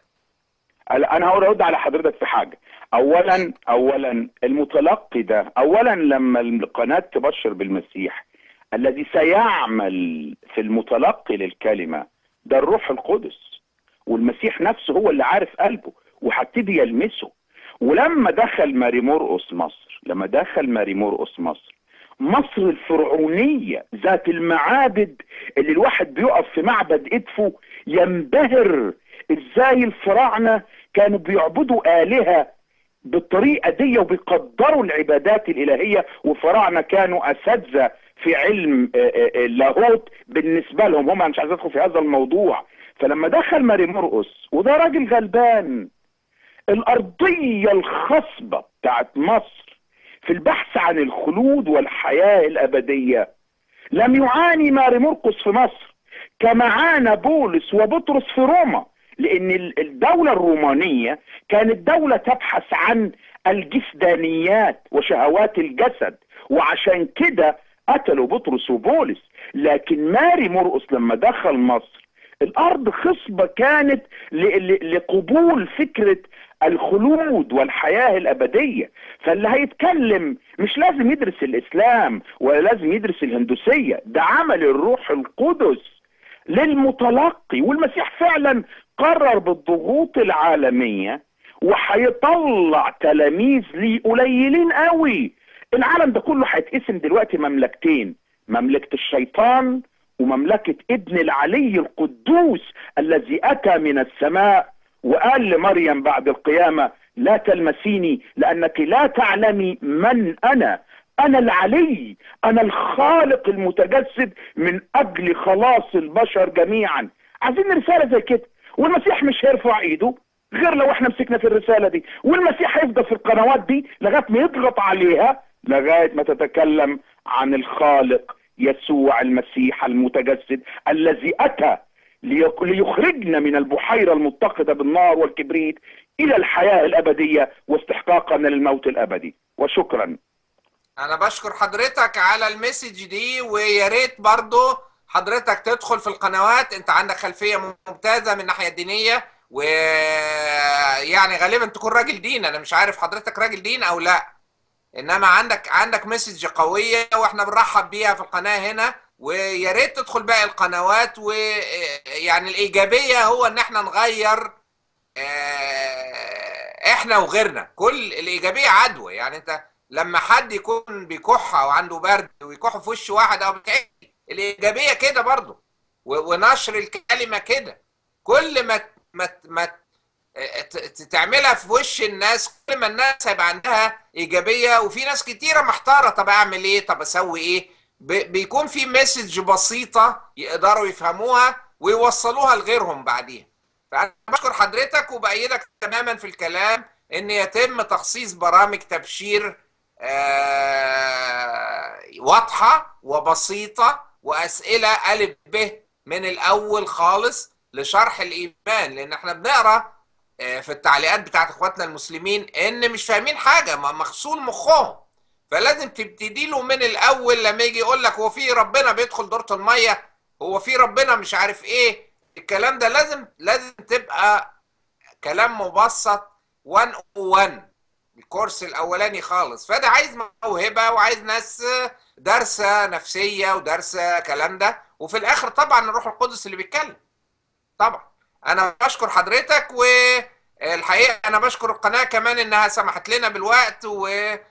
انا هقول ارد على حضرتك في حاجه اولا اولا المتلقي ده اولا لما القناه تبشر بالمسيح الذي سيعمل في المتلقي للكلمه ده الروح القدس والمسيح نفسه هو اللي عارف قلبه وهبتدي يلمسه ولما دخل ماري مرقس مصر لما دخل ماري مرقس مصر مصر الفرعونية ذات المعابد اللي الواحد بيقف في معبد إدفو ينبهر ازاي الفراعنة كانوا بيعبدوا آلهة بالطريقة دي وبيقدروا العبادات الإلهية وفراعنة كانوا أساتذة في علم آه، آه، آه، اللاهوت بالنسبة لهم هم مش عايز ادخل في هذا الموضوع فلما دخل ماري مرقس وده راجل غلبان الأرضية الخصبة بتاعت مصر في البحث عن الخلود والحياة الأبدية لم يعاني ماري مرقس في مصر كما عانى بولس وبطرس في روما لأن الدولة الرومانية كانت دولة تبحث عن الجسدانيات وشهوات الجسد وعشان كده قتلوا بطرس وبولس لكن ماري مرقس لما دخل مصر الارض خصبة كانت لقبول فكرة الخلود والحياة الابدية فاللي هيتكلم مش لازم يدرس الاسلام ولا لازم يدرس الهندوسية ده عمل الروح القدس للمتلقي والمسيح فعلا قرر بالضغوط العالمية وهيطلع تلاميذ ليه قليلين قوي العالم ده كله هيتقسم دلوقتي مملكتين مملكة الشيطان ومملكة ابن العلي القدوس الذي أتى من السماء وقال لمريم بعد القيامة لا تلمسيني لأنك لا تعلمي من أنا أنا العلي أنا الخالق المتجسد من أجل خلاص البشر جميعا عايزين رسالة زي كده والمسيح مش هيرفع ايده غير لو احنا مسكنا في الرسالة دي والمسيح هيفضل في القنوات دي لغاية ما يضغط عليها لغاية ما تتكلم عن الخالق يسوع المسيح المتجسد الذي أتى ليخرجنا من البحيرة المتقدة بالنار والكبريت إلى الحياة الأبدية واستحقاقنا للموت الأبدي وشكرا أنا بشكر حضرتك على المسج دي ويا ريت برضو حضرتك تدخل في القنوات أنت عندك خلفية ممتازة من الناحية الدينية ويعني غالبا تكون راجل دين أنا مش عارف حضرتك راجل دين أو لأ انما عندك عندك مسج قويه واحنا بنرحب بيها في القناه هنا ويا ريت تدخل باقي القنوات ويعني الايجابيه هو ان احنا نغير احنا وغيرنا كل الايجابيه عدوى يعني انت لما حد يكون بيكح او عنده برد ويكح في وش واحد او بتعي الايجابيه كده برضه ونشر الكلمه كده كل ما ما ما تعملها في وش الناس كل ما الناس هيبقى عندها ايجابيه وفي ناس كتيره محتاره طب اعمل ايه طب اسوي ايه بيكون في مسج بسيطه يقدروا يفهموها ويوصلوها لغيرهم بعديها فانا بشكر حضرتك وبأيدك تماما في الكلام ان يتم تخصيص برامج تبشير واضحه وبسيطه واسئله الف ب من الاول خالص لشرح الايمان لان احنا بنقرا في التعليقات بتاعت اخواتنا المسلمين ان مش فاهمين حاجه مغسول مخهم فلازم تبتدي له من الاول لما يجي يقول لك هو في ربنا بيدخل دوره الميه هو في ربنا مش عارف ايه الكلام ده لازم لازم تبقى كلام مبسط 1 1 الكورس الاولاني خالص فده عايز موهبه وعايز ناس دارسه نفسيه ودارسه كلام ده وفي الاخر طبعا الروح القدس اللي بيتكلم طبعا انا بشكر حضرتك والحقيقه انا بشكر القناه كمان انها سمحت لنا بالوقت و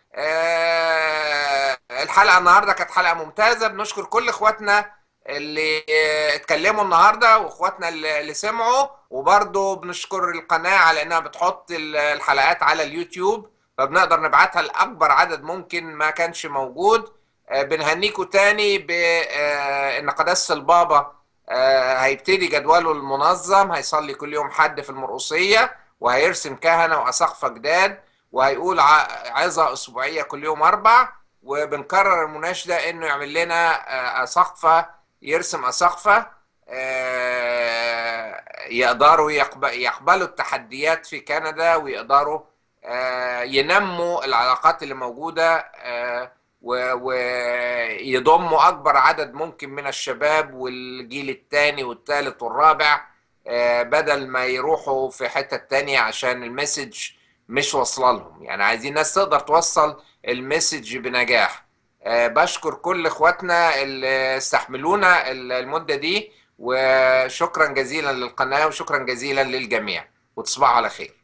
الحلقه النهارده كانت حلقه ممتازه بنشكر كل اخواتنا اللي اتكلموا النهارده واخواتنا اللي سمعوا وبرضه بنشكر القناه على انها بتحط الحلقات على اليوتيوب فبنقدر نبعتها لاكبر عدد ممكن ما كانش موجود بنهنيكم تاني بان قداسه البابا هيبتدي جدوله المنظم هيصلي كل يوم حد في المرقصيه وهيرسم كهنه واساقفه جداد وهيقول عظه اسبوعيه كل يوم اربع وبنكرر المناشده انه يعمل لنا اساقفه يرسم اساقفه يقدروا يقبلوا التحديات في كندا ويقدروا ينموا العلاقات اللي موجوده ويضموا اكبر عدد ممكن من الشباب والجيل الثاني والثالث والرابع بدل ما يروحوا في حته تانية عشان المسج مش واصله لهم يعني عايزين ناس تقدر توصل المسج بنجاح بشكر كل اخواتنا اللي استحملونا المده دي وشكرا جزيلا للقناه وشكرا جزيلا للجميع وتصبحوا على خير